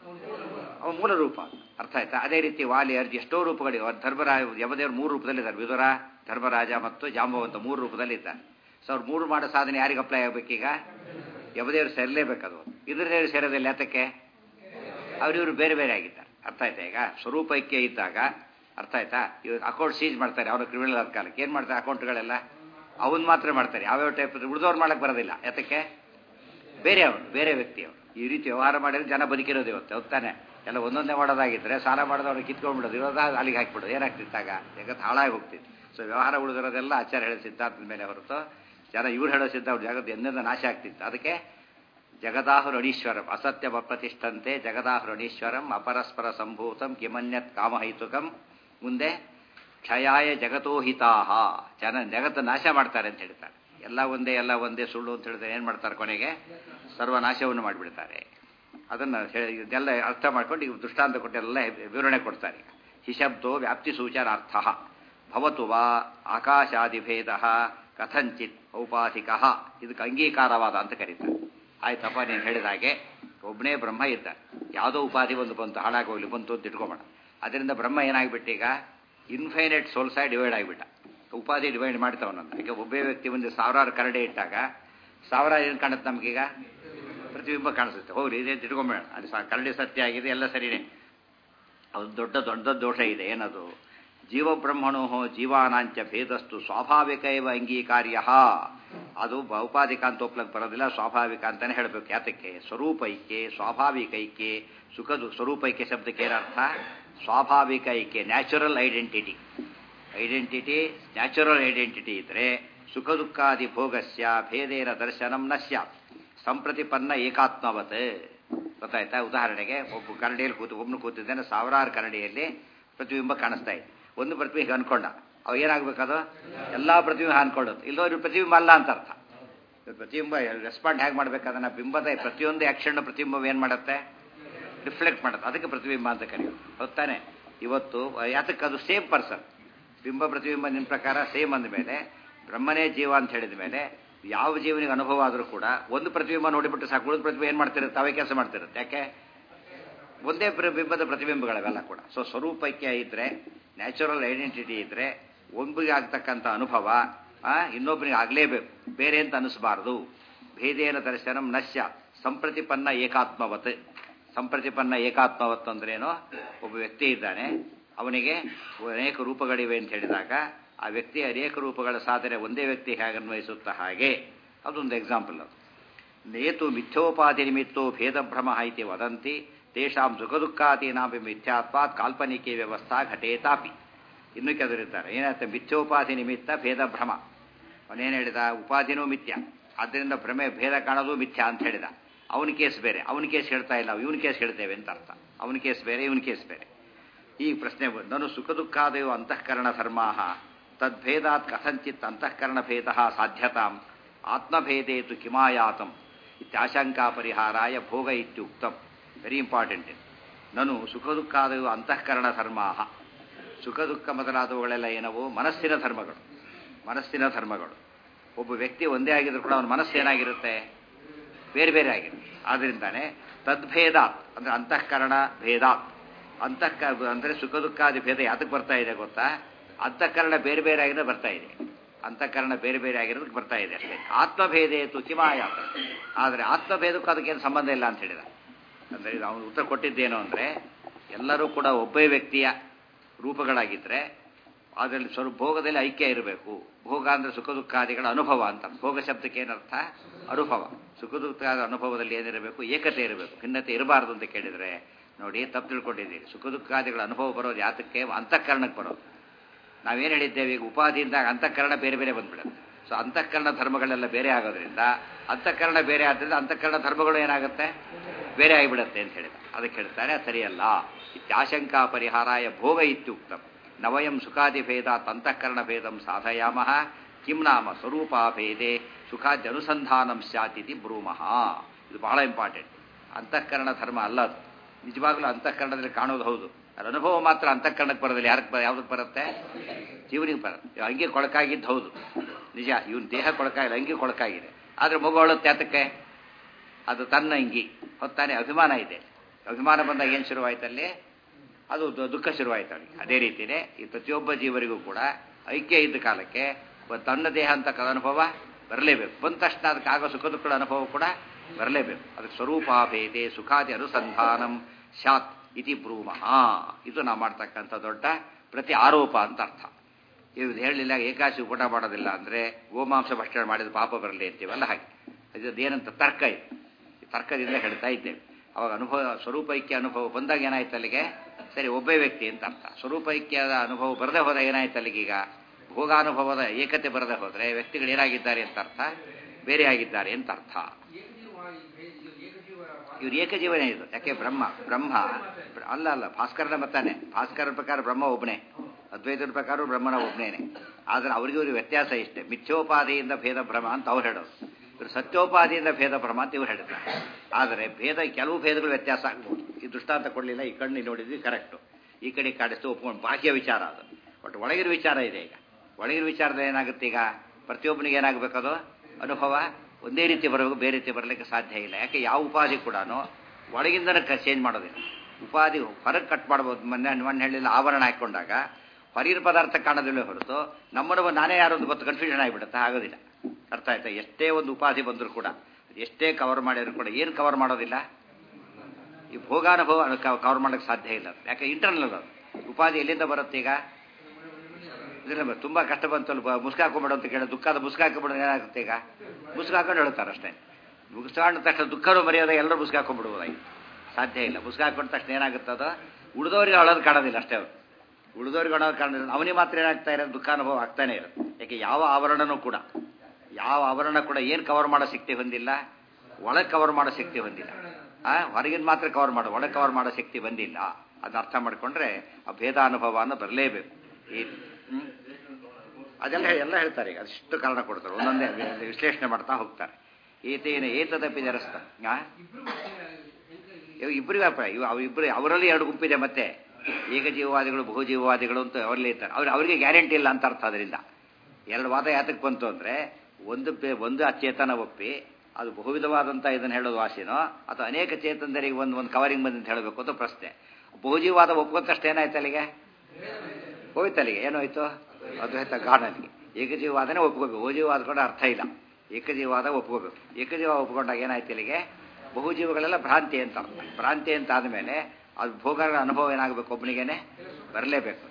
ಅವ ಮೂಲ ರೂಪ ಅರ್ಥ ಆಯ್ತಾ ಅದೇ ರೀತಿ ವಾಲಿ ಅರ್ಜಿ ಎಷ್ಟೋ ರೂಪಗಳಿವೆ ಅವ್ರು ಧರ್ಮರಾಜ ಯಮದೇವರು ಮೂರು ರೂಪದಲ್ಲಿದ್ದಾರೆ ವಿದುರ ಧರ್ಮರಾಜ ಮತ್ತು ಜಾಂಬವಂತ ಮೂರು ರೂಪದಲ್ಲಿದ್ದಾರೆ ಸೊ ಅವ್ರು ಮೂರು ಮಾಡೋ ಸಾಧನೆ ಯಾರಿಗೆ ಅಪ್ಲೈ ಆಗಬೇಕೀಗ ಯಮದೇವರು ಸೇರಲೇಬೇಕದು ಇಂದ್ರದೇವರು ಸೇರೋದಿಲ್ಲ ಯಾತಕ್ಕೆ ಅವ್ರಿವ್ರು ಬೇರೆ ಬೇರೆ ಆಗಿದ್ದಾರೆ ಅರ್ಥ ಆಯ್ತಾ ಈಗ ಸ್ವರೂಪಕ್ಕೆ ಇದ್ದಾಗ ಅರ್ಥ ಆಯ್ತಾ ಇವಾಗ ಅಕೌಂಟ್ ಸೀಜ್ ಮಾಡ್ತಾರೆ ಅವರ ಕ್ರಿಮಿನಲ್ ಆದ ಕಾಲಕ್ಕೆ ಏನು ಮಾಡ್ತಾರೆ ಅಕೌಂಟ್ಗಳೆಲ್ಲ ಅವನ್ ಮಾತ್ರ ಮಾಡ್ತಾರೆ ಯಾವ್ಯಾವ ಟೈಪ್ ಉಳಿದವ್ರು ಮಾಡಕ್ಕೆ ಬರೋದಿಲ್ಲ ಯಾತಕ್ಕೆ ಬೇರೆ ಅವನು ಬೇರೆ ವ್ಯಕ್ತಿ ಅವನು ಈ ರೀತಿ ವ್ಯವಹಾರ ಮಾಡಿದ್ರೆ ಜನ ಬದುಕಿರೋದು ಇವತ್ತು ಹೊತ್ತಾನೆ ಎಲ್ಲ ಒಂದೊಂದೇ ಮಾಡೋದಾಗಿದ್ರೆ ಸಾಲ ಮಾಡೋದವ್ರು ಕಿತ್ಕೊಂಡ್ಬಿಡೋದು ಇರೋದ ಅಲ್ಲಿಗೆ ಹಾಕ್ಬಿಡೋದು ಏನಾಗ್ತಿತ್ತಾಗ ಜಗತ್ತು ಹಾಳಾಗಿ ಹೋಗ್ತಿತ್ತು ಸೊ ವ್ಯವಹಾರ ಉಳಿದಿರೋದೆಲ್ಲ ಆಚಾರ ಹೇಳೋ ಸಿದ್ಧಾಂತದ ಮೇಲೆ ಹೊರತು ಜನ ಇವ್ರು ಹೇಳೋ ಸಿದ್ಧಾಂತ ಜಗತ್ತು ಎಂದೆಂದ ನಾಶ ಆಗ್ತಿತ್ತು ಅದಕ್ಕೆ ಜಗದಾಹುರಣೀಶ್ವರಂ ಅಸತ್ಯ ಪ್ರತಿಷ್ಠಂತೆ ಜಗದಾಹುರಣೀಶ್ವರಂ ಅಪರಸ್ಪರ ಸಂಭೂತಂ ಕಿಮನ್ಯತ್ ಕಾಮಹೈತುಕಂ ಮುಂದೆ ಕ್ಷಯಾಯ ಜಗತೋಹಿತಾಹ ಜನ ಜಗತ್ತು ನಾಶ ಮಾಡ್ತಾರೆ ಅಂತ ಹೇಳ್ತಾರೆ ಎಲ್ಲ ಒಂದೇ ಎಲ್ಲ ಒಂದೇ ಸುಳ್ಳು ಅಂತ ಹೇಳಿದ್ರೆ ಏನು ಮಾಡ್ತಾರೆ ಕೊನೆಗೆ ಸರ್ವನಾಶವನ್ನು ಮಾಡಿಬಿಡ್ತಾರೆ ಅದನ್ನು ಹೇಳಿ ಇದೆಲ್ಲ ಅರ್ಥ ಮಾಡ್ಕೊಂಡು ಈಗ ದೃಷ್ಟಾಂತ ಕೊಟ್ಟೆಲ್ಲ ವಿವರಣೆ ಕೊಡ್ತಾರೆ ಹಿಶಬ್ದೋ ವ್ಯಾಪ್ತಿ ಸೂಚನಾರ್ಥ ಭವತು ವಾ ಆಕಾಶಾದಿಭೇದ ಕಥಂಚಿತ್ ಔಪಾಧಿಕ ಇದಕ್ಕೆ ಅಂಗೀಕಾರವಾದ ಅಂತ ಕರೀತಾರೆ ಆಯ್ತಪ್ಪ ನೀನು ಹೇಳಿದ ಹಾಗೆ ಒಬ್ಬನೇ ಬ್ರಹ್ಮ ಇದ್ದ ಯಾವುದೋ ಉಪಾಧಿ ಒಂದು ಬಂತು ಹಾಳಾಗೋಗ್ಲಿ ಬಂತು ಅಂತ ಇಟ್ಕೊಂಬೇಡ ಅದರಿಂದ ಬ್ರಹ್ಮ ಏನಾಗ್ಬಿಟ್ಟೀಗ ಇನ್ಫೈನೈಟ್ ಸೋಲ್ಸಾಗಿ ಡಿವೈಡ್ ಆಗಿಬಿಟ್ಟ ಉಪಾಧಿ ಡಿವೈಡ್ ಮಾಡ್ತಾವನಂತ ಈಗ ಒಬ್ಬೇ ವ್ಯಕ್ತಿ ಒಂದು ಸಾವಿರಾರು ಕರಡೆ ಇಟ್ಟಾಗ ಸಾವಿರಾರು ಏನು ಕಾಣುತ್ತೆ ನಮಗೀಗ ಪ್ರತಿಬಿಂಬ ಕಾಣಿಸುತ್ತೆ ಹೋಗ್ಲಿ ಇದೇ ತಿಳ್ಕೊಂಬೇಡ ಅದು ಸಹ ಕರಡಿ ಸತ್ಯ ಆಗಿದೆ ಎಲ್ಲ ಸರಿನೇ ಅದು ದೊಡ್ಡ ದೊಡ್ಡ ದೋಷ ಇದೆ ಏನದು ಜೀವಬ್ರಹ್ಮಣೋ ಜೀವಾನಾಂಚ ಭೇದಸ್ತು ಸ್ವಾಭಾವಿಕ ಇವ ಅಂಗೀಕಾರ್ಯ ಅದು ಔಪಾಧಿಕ ಅಂತ ಒಪ್ಲಕ್ಕೆ ಬರೋದಿಲ್ಲ ಸ್ವಾಭಾವಿಕ ಅಂತಾನೆ ಹೇಳಬೇಕು ಯಾತಕ್ಕೆ ಸ್ವರೂಪೈಕ್ಯ ಸ್ವಾಭಾವಿಕೈಕ್ಯ ಸುಖದು ಸ್ವರೂಪೈಕ್ಯ ಶಬ್ದಕ್ಕೆ ಏನರ್ಥ ಸ್ವಾಭಾವಿಕ ಐಕ್ಯ natural identity identity natural identity ಇದ್ರೆ ಸುಖ ದುಃಖಾದಿ ಭೋಗಸ್ಯ ಭೇದೇನ ದರ್ಶನಂ ನ ಸ್ಯಾತ್ ಸಂಪ್ರತಿಪನ್ನ ಏಕಾತ್ಮವತ್ ಗೊತ್ತಾಯ್ತಾ ಉದಾಹರಣೆಗೆ ಒಬ್ಬ ಕರಡಿಯಲ್ಲಿ ಕೂತು ಒಬ್ಬನು ಕೂತಿದ್ದಾನೆ ಸಾವಿರಾರು ಕರಡಿಯಲ್ಲಿ ಪ್ರತಿಬಿಂಬ ಕಾಣಿಸ್ತಾ ಇದೆ ಒಂದು ಪ್ರತಿಬಿಂಬ ಅನ್ಕೊಂಡ ಅವ ಏನಾಗಬೇಕದು ಎಲ್ಲ ಪ್ರತಿಬಿಂಬ ಅನ್ಕೊಳ್ಳೋದು ಇಲ್ಲದವ್ರು ಪ್ರತಿಬಿಂಬ ಅಲ್ಲ ಅಂತ ಅರ್ಥ ಪ್ರತಿಬಿಂಬ ರೆಸ್ಪಾಂಡ್ ಹೇಗೆ ಮಾಡ್ಬೇಕು ಅದನ್ನ ಬಿಂಬದ ಪ್ರತಿಯೊಂದು ಆಕ್ಷನ್ ಪ್ರತಿಬಿಂಬ ಏನು ಮಾಡುತ್ತೆ ರಿಫ್ಲೆಕ್ಟ್ ಮಾಡುತ್ತೆ ಅದಕ್ಕೆ ಪ್ರತಿಬಿಂಬ ಅಂತ ಕರೆಯೋದು ಹೊತ್ತಾನೆ ಇವತ್ತು ಯಾತಕ್ಕೆ ಅದು ಸೇಮ್ ಪರ್ಸನ್ ಬಿಂಬ ಪ್ರತಿಬಿಂಬ ನಿಮ್ಮ ಪ್ರಕಾರ ಸೇಮ್ ಅಂದ ಮೇಲೆ ಬ್ರಹ್ಮನೇ ಜೀವ ಅಂತ ಹೇಳಿದ ಮೇಲೆ ಯಾವ ಜೀವನಿಗೆ ಅನುಭವ ಆದರೂ ಕೂಡ ಒಂದು ಪ್ರತಿಬಿಂಬ ನೋಡಿಬಿಟ್ಟು ಸಾಕು ಉಳಿದ ಪ್ರತಿಬಿಂಬ ಏನು ಮಾಡ್ತಿರುತ್ತೆ ಅವೇ ಕೆಲಸ ಮಾಡ್ತಿರುತ್ತೆ ಯಾಕೆ ಒಂದೇ ಬಿಂಬದ ಪ್ರತಿಬಿಂಬಗಳವೆಲ್ಲ ಕೂಡ ಸೊ ಸ್ವರೂಪಕ್ಕೆ ಇದ್ರೆ ನ್ಯಾಚುರಲ್ ಐಡೆಂಟಿಟಿ ಇದ್ರೆ ಒಬ್ಬರಿಗೆ ಆಗ್ತಕ್ಕಂಥ ಅನುಭವ ಇನ್ನೊಬ್ಬರಿಗೆ ಆಗಲೇಬೇಕು ಬೇರೆ ಅಂತ ಅನಿಸಬಾರ್ದು ಭೇದೇನ ದರ್ಶನಂ ನಶ್ಯ ಸಂಪ್ರತಿಪನ್ನ ಏಕಾತ್ಮವತ್ ಸಂಪ್ರತಿಪನ್ನ ಏಕಾತ್ಮವತ್ ಅಂದ್ರೇನು ಒಬ್ಬ ವ್ಯಕ್ತಿ ಇದ್ದಾನೆ ಅವನಿಗೆ ಅನೇಕ ರೂಪಗಳಿವೆ ಅಂತ ಹೇಳಿದಾಗ ಆ ವ್ಯಕ್ತಿ ಅನೇಕ ರೂಪಗಳ ಸಾಧನೆ ಒಂದೇ ವ್ಯಕ್ತಿ ಹೇಗೆ ಅನ್ವಯಿಸುತ್ತ ಹಾಗೆ ಅದೊಂದು ಎಕ್ಸಾಂಪಲ್ ಅದು ನೇತು ಮಿಥ್ಯೋಪಾಧಿ ನಿಮಿತ್ತೋ ಭೇದಭ್ರಮ ಇತಿ ವದಂತಿ ತೇಷಾಂ ಸುಖ ದುಃಖಾದೀನಾಪಿ ಮಿಥ್ಯಾತ್ವಾತ್ ಕಾಲ್ಪನಿಕೆ ವ್ಯವಸ್ಥಾ ಘಟೇತಾಪಿ ಇನ್ನು ಕೆದರಿದ್ದಾರೆ ಏನಾಯ್ತು ಮಿಥ್ಯೋಪಾಧಿ ನಿಮಿತ್ತ ಭೇದಭ್ರಮ ಅವನೇನು ಹೇಳಿದ ಉಪಾಧಿನೂ ಮಿಥ್ಯ ಆದ್ದರಿಂದ ಭ್ರಮೆ ಭೇದ ಕಾಣೋದು ಮಿಥ್ಯ ಅಂತ ಹೇಳಿದ ಅವನ ಕೇಸ್ ಬೇರೆ ಅವನ ಕೇಸ್ ಹೇಳ್ತಾ ಇಲ್ಲ ಇವನ ಕೇಸ್ ಹೇಳ್ತೇವೆ ಅಂತ ಅರ್ಥ ಅವನ ಕೇಸ್ ಬೇರೆ ಇವನ ಕೇಸ್ ಬೇರೆ ಈ ಪ್ರಶ್ನೆ ನಾನು ಸುಖ ದುಃಖಾದಯೋ ಅಂತಃಕರಣ ಧರ್ಮಾ ತದ್ಭೇದಾತ್ ಕಥಂಚಿತ್ ಅಂತಃಕರಣ ಭೇದ ಸಾಧ್ಯತಾಂ ಆತ್ಮಭೇದೇತು ಕಿಮಾಯಾತಂ ಇತ್ಯಾಶಂಕಾ ಪರಿಹಾರಾಯ ಭೋಗ ಇತ್ಯುಕ್ತಂ ವೆರಿ ಇಂಪಾರ್ಟೆಂಟ್ ನಾನು ಸುಖ ದುಃಖಾದಯೋ ಅಂತಃಕರಣ ಧರ್ಮಾ ಸುಖ ದುಃಖ ಮೊದಲಾದವುಗಳೆಲ್ಲ ಏನವು ಮನಸ್ಸಿನ ಧರ್ಮಗಳು ಮನಸ್ಸಿನ ಧರ್ಮಗಳು ಒಬ್ಬ ವ್ಯಕ್ತಿ ಒಂದೇ ಆಗಿದ್ರು ಕೂಡ ಅವನ ಮನಸ್ಸು ಏನಾಗಿರುತ್ತೆ ಬೇರೆ ಬೇರೆ ಆಗಿರುತ್ತೆ ಆದ್ದರಿಂದಾನೆ ತದ್ಭೇದಾತ್ ಅಂದ್ರೆ ಅಂತಃಕರಣ ಭೇದಾತ್ ಅಂತಃಕ ಅಂದರೆ ಸುಖ ದುಃಖಾದಿ ಭೇದ ಯಾತಕ್ಕೆ ಬರ್ತಾ ಇದೆ ಗೊತ್ತಾ ಅಂತಃಕರಣ ಬೇರೆ ಬೇರೆ ಆಗಿರೋದು ಬರ್ತಾ ಇದೆ ಅಂತಃಕರಣ ಬೇರೆ ಬೇರೆ ಆಗಿರೋದಕ್ಕೆ ಬರ್ತಾ ಇದೆ ಅಷ್ಟೇ ಆತ್ಮಭೇದ ತುಕಿಮಾಯಾತ ಆದರೆ ಆತ್ಮಭೇದಕ್ಕೂ ಅದಕ್ಕೇನು ಸಂಬಂಧ ಇಲ್ಲ ಅಂತ ಹೇಳಿದ ಅಂದರೆ ಅವನು ಉತ್ತರ ಕೊಟ್ಟಿದ್ದೇನು ಅಂದರೆ ಎಲ್ಲರೂ ಕೂಡ ಒಬ್ಬೇ ವ್ಯಕ್ತಿಯ ರೂಪಗಳಾಗಿದ್ದರೆ ಅದರಲ್ಲಿ ಸ್ವಲ್ಪ ಭೋಗದಲ್ಲಿ ಐಕ್ಯ ಇರಬೇಕು ಭೋಗ ಅಂದರೆ ಸುಖ ದುಃಖಾದಿಗಳ ಅನುಭವ ಅಂತ ಭೋಗ ಶಬ್ದಕ್ಕೆ ಏನರ್ಥ ಅನುಭವ ಸುಖ ದುಃಖಾದ ಅನುಭವದಲ್ಲಿ ಏನಿರಬೇಕು ಏಕತೆ ಇರಬೇಕು ಭಿನ್ನತೆ ಇರಬಾರ್ದು ಅಂತ ಕೇಳಿದರೆ ನೋಡಿ ತಪ್ಪು ತಿಳ್ಕೊಂಡಿದ್ದೀರಿ ಸುಖ ದುಃಖಾದಿಗಳ ಅನುಭವ ಬರೋದು ಯಾತಕ್ಕೆ ಅಂತಃಕರಣಕ್ಕೆ ಬರೋದು ನಾವೇನು ಹೇಳಿದ್ದೇವೆ ಈಗ ಉಪಾಧಿಯಿಂದಾಗ ಅಂತಃಕರಣ ಬೇರೆ ಬೇರೆ ಬಂದ್ಬಿಡುತ್ತೆ ಸೊ ಅಂತಃಕರಣ ಧರ್ಮಗಳೆಲ್ಲ ಬೇರೆ ಆಗೋದ್ರಿಂದ ಅಂತಃಕರಣ ಬೇರೆ ಆದ್ದರಿಂದ ಅಂತಃಕರಣ ಧರ್ಮಗಳು ಏನಾಗುತ್ತೆ ಬೇರೆ ಆಗಿಬಿಡುತ್ತೆ ಅಂತ ಹೇಳಿದ ಅದಕ್ಕೆ ಹೇಳ್ತಾರೆ ಸರಿಯಲ್ಲ ಇತ್ಯಾಶಂಕಾ ಪರಿಹಾರಾಯ ಭೋಗ ಇತ್ಯುಕ್ತಂ ನವಯಂ ಸುಖಾದಿ ಭೇದ ಅಂತಃಕರಣ ಭೇದಂ ಸಾಧಯಾಮ ಕಿಂ ನಾಮ ಸ್ವರೂಪಾಭೇದೆ ಸುಖಾದ್ಯ ಅನುಸಂಧಾನಂ ಸ್ಯಾತಿಥಿ ಬ್ರೂಮಃ ಇದು ಬಹಳ ಇಂಪಾರ್ಟೆಂಟ್ ಅಂತಃಕರಣ ಧರ್ಮ ಅಲ್ಲ ಅದು ನಿಜವಾಗ್ಲೂ ಅಂತಃಕರಣದಲ್ಲಿ ಕಾಣೋದು ಹೌದು ಅದ್ರ ಅನುಭವ ಮಾತ್ರ ಅಂತಃಕರಣಕ್ಕೆ ಬರೋದಿಲ್ಲ ಯಾರಕ್ಕೆ ಯಾವ್ದಕ್ಕೆ ಬರುತ್ತೆ ಜೀವನಿಗೆ ಬರುತ್ತೆ ಇವ ಅಂಗಿ ಕೊಳಕಾಗಿದ್ದು ಹೌದು ನಿಜ ಇವನ್ ದೇಹ ಕೊಳಕಾಗಿಲ್ಲ ಅಂಗಿ ಕೊಳಕಾಗಿದೆ ಆದರೆ ಮಗು ಅಳುತ್ತೆ ಯಾತಕ್ಕೆ ಅದು ತನ್ನ ಅಂಗಿ ಹೊತ್ತಾನೆ ಅಭಿಮಾನ ಇದೆ ಅಭಿಮಾನ ಬಂದಾಗ ಏನು ಶುರುವಾಯ್ತಲ್ಲಿ ಅದು ದು- ದುಃಖ ಶುರುವಾಯ್ತು ಅವನಿಗೆ ಅದೇ ರೀತಿಯೇ ಈ ಪ್ರತಿಯೊಬ್ಬ ಜೀವರಿಗೂ ಕೂಡ ಐಕ್ಯ ಇದ್ದ ಕಾಲಕ್ಕೆ ಒ- ತನ್ನ ದೇಹ ಅಂತ ಅನುಭವ ಬರಲೇಬೇಕು ಬಂದ ತಕ್ಷಣ ಅದಕ್ಕೆ ಆಗೋ ಸುಖ ದುಃಖದ ಅನುಭವ ಕೂಡ ಬರಲೇಬೇಕು ಅದಕ್ಕೆ ಸ್ವರೂಪಾಭೇದೆ ಸುಖಾದಿ ಅನುಸಂಧಾನಂ ಶಾತ್ ಇತಿ ಬ್ರೂಮ ಇದು ನಾವು ಮಾಡ್ತಕ್ಕಂಥ ದೊಡ್ಡ ಪ್ರತಿ ಆರೋಪ ಅಂತ ಅರ್ಥ ಇದು ಹೇಳಲಿಲ್ಲ ಏಕಾಶಿ ಊಟ ಮಾಡೋದಿಲ್ಲ ಅಂದರೆ ಗೋಮಾಂಸ ಭಕ್ಷಣೆ ಮಾಡಿದ ಪಾಪ ಬರಲಿ ಅಂತೀವಲ್ಲ ಹಾಗೆ ಅದು ಏನಂತ ತರ್ಕ ಇದೆ ಈ ತರ್ಕದಿಂದ ಹೇಳ್ತಾ ಇದ್ದೇವೆ ಅವಾಗ ಅನುಭವ ಸ್ವರೂಪೈಕ್ಯ ಅನುಭವ ಬಂದಾಗ ಏನಾಯ್ತು ಅಲ್ಲಿಗೆ ಸರಿ ಒಬ್ಬೇ ವ್ಯಕ್ತಿ ಅಂತ ಅರ್ಥ ಸ್ವರೂಪೈಕ್ಯದ ಅನುಭವ ಬರದೇ ಹೋದ ಏನಾಯ್ತು ಅಲ್ಲಿಗೀಗ ಭೋಗಾನುಭವದ ಏಕತೆ ಬರದೇ ಹೋದರೆ ವ್ಯಕ್ತಿಗಳು ಏನಾಗಿದ್ದಾರೆ ಅಂತ ಅರ್ಥ ಬೇರೆ ಆಗಿದ್ದಾರೆ ಅಂತ ಅರ್ಥ ಇವ್ರು ಏಕಜೀವನೇ ಇದು ಯಾಕೆ ಬ್ರಹ್ಮ ಬ್ರಹ್ಮ ಅಲ್ಲ ಅಲ್ಲ ಭಾಸ್ಕರನ ಮತ್ತಾನೆ ಭಾಸ್ಕರನ ಪ್ರಕಾರ ಬ್ರಹ್ಮ ಒಬ್ಬನೇ ಅದ್ವೈತದ ಪ್ರಕಾರ ಬ್ರಹ್ಮನ ಒಬ್ಬನೇನೆ ಆದರೆ ಅವ್ರಿಗೆ ಇವ್ರಿಗೆ ವ್ಯತ್ಯಾಸ ಇಷ್ಟೇ ಮಿಥ್ಯೋಪಾದಿಯಿಂದ ಭೇದ ಭ್ರಮ ಅಂತ ಅವ್ರು ಹೇಳೋದು ಇವರು ಸತ್ಯೋಪಾದಿಯಿಂದ ಭೇದ ಭ್ರಮ ಅಂತ ಇವ್ರು ಹೇಳ್ತಾರೆ ಆದರೆ ಭೇದ ಕೆಲವು ಭೇದಗಳು ವ್ಯತ್ಯಾಸ ಆಗ್ಬೋದು ಈ ದೃಷ್ಟಾಂತ ಕೊಡಲಿಲ್ಲ ಈ ಕಣ್ಣು ನೋಡಿದ್ವಿ ಕರೆಕ್ಟು ಈ ಕಡೆ ಕಾಡಿಸ್ತು ಒಪ್ಕೊಂಡು ಬಾಹ್ಯ ವಿಚಾರ ಅದು ಬಟ್ ಒಳಗಿನ ವಿಚಾರ ಇದೆ ಈಗ ಒಳಗಿನ ವಿಚಾರದಲ್ಲಿ ಏನಾಗುತ್ತೆ ಈಗ ಪ್ರತಿಯೊಬ್ಬನಿಗೆ ಏನಾಗಬೇಕದು ಅನುಭವ ಒಂದೇ ರೀತಿ ಬರಬೇಕು ಬೇರೆ ರೀತಿ ಬರಲಿಕ್ಕೆ ಸಾಧ್ಯ ಇಲ್ಲ ಯಾಕೆ ಯಾವ ಉಪಾಧಿ ಕೂಡ ಒಳಗಿಂದನೇ ಚೇಂಜ್ ಮಾಡೋದಿಲ್ಲ ಉಪಾಧಿ ಹೊರಗೆ ಕಟ್ ಮಾಡ್ಬೋದು ಮೊನ್ನೆ ಮೊನ್ನೆ ಹೇಳಿಲ್ಲ ಆವರಣ ಹಾಕೊಂಡಾಗ ಹೊರಗಿನ ಪದಾರ್ಥ ಕಾಣೋದಿಲ್ಲ ಹೊರತು ನಮ್ಮನ್ನು ನಾನೇ ಯಾರು ಅಂತ ಗೊತ್ತು ಕನ್ಫ್ಯೂಷನ್ ಆಗಿಬಿಡುತ್ತೆ ಆಗೋದಿಲ್ಲ ಅರ್ಥ ಆಯ್ತಾ ಎಷ್ಟೇ ಒಂದು ಉಪಾಧಿ ಬಂದರೂ ಕೂಡ ಎಷ್ಟೇ ಕವರ್ ಮಾಡಿದ್ರು ಕೂಡ ಏನು ಕವರ್ ಮಾಡೋದಿಲ್ಲ ಈ ಭೋಗಾನುಭವ ಕವರ್ ಮಾಡೋಕ್ಕೆ ಸಾಧ್ಯ ಇಲ್ಲ ಯಾಕೆ ಇಂಟರ್ನಲ್ ಅದು ಉಪಾಧಿ ಎಲ್ಲಿಂದ ಬರುತ್ತೆ ಈಗ ಇದನ್ನ ತುಂಬ ಕಷ್ಟ ಬಂತು ಮುಸ್ಕ ಹಾಕೊಂಬಿಡು ಅಂತ ಕೇಳಿ ದುಃಖದ ಮುಸ್ಕ ಹಾಕೊಂಬಿಡೋದು ಏನಾಗುತ್ತೆ ಈಗ ಮುಸ್ಕ ಹಾಕೊಂಡು ಹೇಳ್ತಾರೆ ಅಷ್ಟೇ ಮುಗಿಸ್ಕೊಂಡ ತಕ್ಷಣ ದುಃಖನೂ ಮರ್ಯಾದ ಎಲ್ಲರೂ ಮುಸ್ಕ ಹಾಕೊಂಡ್ಬಿಡ್ಬೋದಾಗಿ ಸಾಧ್ಯ ಇಲ್ಲ ಮುಸ್ಕ ಹಾಕೊಂಡ ತಕ್ಷಣ ಏನಾಗುತ್ತೆ ಅದು ಉಳಿದವ್ರಿಗೆ ಅಳೋದು ಕಾಣೋದಿಲ್ಲ ಅಷ್ಟೇ ಅವರು ಉಳಿದವ್ರಿಗೆ ಅಳೋದು ಕಾಣೋದಿಲ್ಲ ಅವನಿಗೆ ಮಾತ್ರ ಏನಾಗ್ತಾ ಇರೋದು ದುಃಖ ಅನುಭವ ಆಗ್ತಾನೆ ಇರುತ್ತೆ ಯಾಕೆ ಯಾವ ಆವರಣನೂ ಕೂಡ ಯಾವ ಆವರಣ ಕೂಡ ಏನು ಕವರ್ ಮಾಡೋ ಶಕ್ತಿ ಹೊಂದಿಲ್ಲ ಒಳಗೆ ಕವರ್ ಮಾಡೋ ಶಕ್ತಿ ಹೊಂದಿಲ್ಲ ಆ ಹೊರಗಿನ ಮಾತ್ರ ಕವರ್ ಮಾಡೋ ಒಳಗೆ ಕವರ್ ಮಾಡೋ ಶಕ್ತಿ ಬಂದಿಲ್ಲ ಅದನ್ನ ಅರ್ಥ ಮಾಡಿಕೊಂಡ್ರೆ ಆ ಭೇದ ಅನುಭವನ ಬರಲೇಬೇಕು ಈ ಹ್ಮ್? ಅದೆಲ್ಲ ಎಲ್ಲ ಹೇಳ್ತಾರೆ ಈಗ ಅಷ್ಟು ಕಾರಣ ಕೊಡ್ತಾರೆ ಒಂದೊಂದೇ ವಿಶ್ಲೇಷಣೆ ಮಾಡ್ತಾ ಹೋಗ್ತಾರೆ ಏತೇನ ಏತದಪಿ ಜರಸ್ತ ಇಬ್ಬರಿಗೆ ಅಪ್ಪ ಇವು ಇಬ್ಬರು ಅವರಲ್ಲಿ ಎರಡು ಗುಂಪಿದೆ ಮತ್ತೆ ಏಕಜೀವವಾದಿಗಳು ಬಹುಜೀವವಾದಿಗಳು ಅಂತ ಅವರಲ್ಲಿ ಇರ್ತಾರೆ ಅವ್ರು ಅವರಿಗೆ ಗ್ಯಾರಂಟಿ ಇಲ್ಲ ಅಂತ ಅರ್ಥ ಅದರಿಂದ ಎರಡು ವಾದ ಯಾತಕ್ಕೆ ಬಂತು ಅಂದರೆ ಒಂದು ಪೇ- ಒಂದು ಅಚೇತನ ಒಪ್ಪಿ ಅದು ಬಹುವಿಧವಾದಂಥ ಇದನ್ನು ಹೇಳೋದು ವಾಸಿನೋ ಅಥವಾ ಅನೇಕ ಚೇತನರಿಗೆ ಒಂದು ಒಂದು ಕವರಿಂಗ್ ಬಂದು ಅಂತ ಹೇಳಬೇಕು ಅಂತ ಪ್ರಶ್ನೆ ಬಹುಜೀವವಾದ ಒಪ್ಕೊಂತಷ್ಟು ಏನಾಯ್ತು ಅಲ್ಲಿಗೆ ಹೋಯ್ತು ಅಲ್ಲಿಗೆ ಏನಾಯ್ತು ಅದ್ವೈತ ಗಾಢನಿಗೆ ಏಕಜೀವವಾದನೇ ಒಪ್ಕೋಬೇಕು ಬಹುಜೀವವಾದ ಕೂಡ ಅರ್ಥ ಇಲ್ಲ ಏಕಜೀವವಾದ ಒಪ್ಕೋಬೇಕು ಏಕಜೀವ ಒಪ್ಕೊಂಡಾಗ ಏನಾಯ್ತು ಇಲ್ಲಿಗೆ ಬಹುಜೀವಗಳೆಲ್ಲ ಭ್ರಾಂತಿ ಅಂತ ಅರ್ಥ ಭ್ರಾಂತಿ ಅಂತ ಆದಮೇಲೆ ಅದು ಭೋಗಗಳ ಅನುಭವ ಏನಾಗಬೇಕು ಒಬ್ಬನಿಗೇನೆ ಬರಲೇಬೇಕು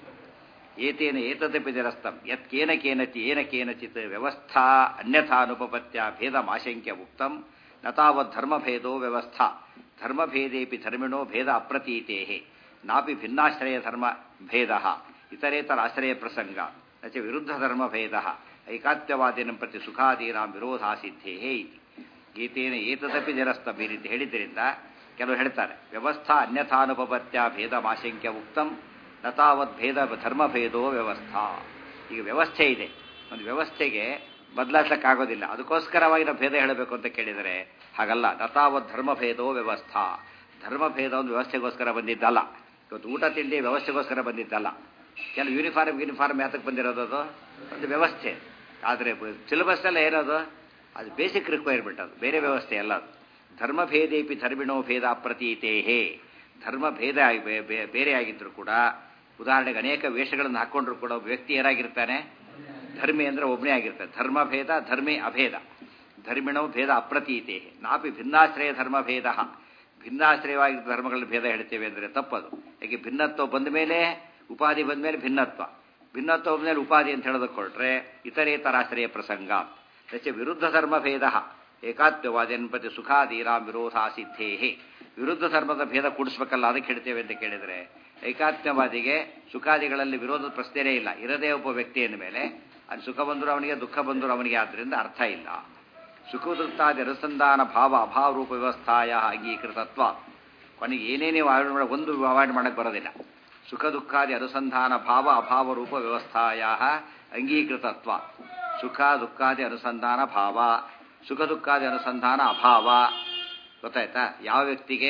ಏತೇನ ಏತದಪಿ ನಿರಸ್ತಂ ಯತ್ ಕೇನ ಕೇನಚಿ ಏನ ಕೇನಚಿತ್ ವ್ಯವಸ್ಥಾ ಅನ್ಯಥಾನುಪಪತ್ಯ ಭೇದಮಾಶಂಕ್ಯ ಉಕ್ತಂ ನ ತಾವತ್ ಧರ್ಮಭೇದೋ ವ್ಯವಸ್ಥಾ ಧರ್ಮಭೇದೇಪಿ ಧರ್ಮಿಣೋ ಭೇದ ಅಪ್ರತೀತೇ ನಾಪಿ ಭಿನ್ನಾಶ್ರಯ ಧರ್ಮ ಭೇದ ಇತರೇತರ ಆಶ್ರಯ ಪ್ರಸಂಗ ನ ಚ ವಿರುದ್ಧ ಧರ್ಮಭೇದ ಐಕಾತ್ಯವಾದಿನ ಪ್ರತಿ ಸುಖಾದೀನಾಂ ವಿರೋಧಾಸಿದ್ಧೇ ಇತಿ ಗೀತೇನ ಏತದಪಿ ನಿರಸ್ತಂ ಈ ರೀತಿ ಹೇಳಿದ್ದರಿಂದ ಕೆಲವು ಹೇಳ್ತಾರೆ ವ್ಯವಸ್ಥಾ ಅನ್ಯಥಾನುಪಪತ್ಯ ಭೇದಮಾಶಂಕ್ಯ ಉಕ್ತಂ ನ ತಾವತ್ ಭೇದ ಧರ್ಮಭೇದೋ ವ್ಯವಸ್ಥಾ ಈಗ ವ್ಯವಸ್ಥೆ ಇದೆ ಒಂದು ವ್ಯವಸ್ಥೆಗೆ ಬದಲಾಯಿಸಕ್ಕಾಗೋದಿಲ್ಲ ಅದಕ್ಕೋಸ್ಕರವಾಗಿ ನಾವು ಭೇದ ಹೇಳಬೇಕು ಅಂತ ಕೇಳಿದರೆ ಹಾಗಲ್ಲ ನ ತಾವತ್ ಧರ್ಮಭೇದೋ ವ್ಯವಸ್ಥಾ ಧರ್ಮಭೇದ ಒಂದು ವ್ಯವಸ್ಥೆಗೋಸ್ಕರ ಬಂದಿದ್ದಲ್ಲ ಇವತ್ತು ಊಟ ತಿಂಡಿ ವ್ಯವಸ್ಥೆಗೋಸ್ಕರ ಬಂದಿದ್ದಲ್ಲ ಕೆಲವು ಯೂನಿಫಾರ್ಮ್ ಯೂನಿಫಾರ್ಮ್ ಯಾತಕ್ಕೆ ಬಂದಿರೋದು ಅದು ಒಂದು ವ್ಯವಸ್ಥೆ ಆದರೆ ಸಿಲೆಬಸ್ ಎಲ್ಲ ಏನದು ಅದು ಬೇಸಿಕ್ ರಿಕ್ವೈರ್ಮೆಂಟ್ ಅದು ಬೇರೆ ವ್ಯವಸ್ಥೆ ಅಲ್ಲ ಅದು ಧರ್ಮಭೇದೇಪಿ ಧರ್ಮಿಣೋ ಭೇದ ಪ್ರತೀತೇಹೇ ಧರ್ಮ ಭೇದ ಆಗಿ ಬೇ- ಬೇ- ಬೇರೆ ಆಗಿದ್ರು ಕೂಡ ಉದಾಹರಣೆಗೆ ಅನೇಕ ವೇಷಗಳನ್ನು ಹಾಕ್ಕೊಂಡ್ರು ಕೂಡ ಒಬ್ಬ ವ್ಯಕ್ತಿ ಏನಾಗಿರ್ತಾನೆ ಧರ್ಮಿ ಅಂದ್ರೆ ಒಬ್ಬನೇ ಆಗಿರ್ತಾನೆ ಧರ್ಮಭೇದ ಧರ್ಮೇ ಅಭೇದ ಧರ್ಮಿಣೋ ಭೇದ ಅಪ್ರತೀತೆ ನಾಪಿ ಭಿನ್ನಾಶ್ರಯ ಧರ್ಮಭೇದ ಭಿನ್ನಾಶ್ರಯವಾಗಿ ಧರ್ಮಗಳ ಭೇದ ಹೇಳ್ತೇವೆ ಅಂದರೆ ತಪ್ಪದು ಯಾಕೆ ಭಿನ್ನತ್ವ ಬಂದ ಮೇಲೆ ಉಪಾಧಿ ಬಂದ ಮೇಲೆ ಭಿನ್ನತ್ವ ಭಿನ್ನತ್ವ ಬಂದ ಮೇಲೆ ಉಪಾಧಿ ಅಂತ ಹೇಳೋದಕ್ಕೆ ಕೊಟ್ರೆ ಇತರೇತರಾಶ್ರಯ ಪ್ರಸಂಗ ದಶ ವಿರುದ್ಧ ಧರ್ಮಭೇದ ಏಕಾತ್ಮವಾದಿನ ಪ್ರತಿ ಸುಖಾದೀರಾಂ ವಿರೋಧಾಸಿದ್ಧೇಹೇ ವಿರುದ್ಧ ಧರ್ಮದ ಭೇದ ಕೂಡಿಸ್ಬೇಕಲ್ಲ ಅದಕ್ಕೆ ಹೇಳ್ತೇವೆ ಅಂತ ಕೇಳಿದರೆ ಏಕಾತ್ಮ್ಯವಾದಿಗೆ ಸುಖಾದಿಗಳಲ್ಲಿ ವಿರೋಧದ ಪ್ರಶ್ನೆಯೇ ಇಲ್ಲ ಇರದೇ ಒಬ್ಬ ವ್ಯಕ್ತಿಯ ಮೇಲೆ ಅದು ಸುಖ ಬಂದರು ಅವನಿಗೆ ದುಃಖ ಬಂದರು ಅವನಿಗೆ ಆದ್ದರಿಂದ ಅರ್ಥ ಇಲ್ಲ ಸುಖದುಕ್ತಾದಿ ಅನುಸಂಧಾನ ಭಾವ ಅಭಾವ ರೂಪ ವ್ಯವಸ್ಥಾಯ ಅಂಗೀಕೃತತ್ವ ಕೊನೆಗೆ ಏನೇನೇ ಅವಾಯ್ಡ್ ಮಾಡ ಒಂದು ಅವಾಯ್ಡ್ ಮಾಡಕ್ಕೆ ಬರೋದಿಲ್ಲ ಸುಖ ದುಃಖಾದಿ ಅನುಸಂಧಾನ ಭಾವ ಅಭಾವ ರೂಪ ವ್ಯವಸ್ಥಾಯ ಅಂಗೀಕೃತತ್ವ ಸುಖ ದುಃಖಾದಿ ಅನುಸಂಧಾನ ಭಾವ ಸುಖ ದುಃಖಾದಿ ಅನುಸಂಧಾನ ಅಭಾವ ಗೊತ್ತಾಯ್ತಾ ಯಾವ ವ್ಯಕ್ತಿಗೆ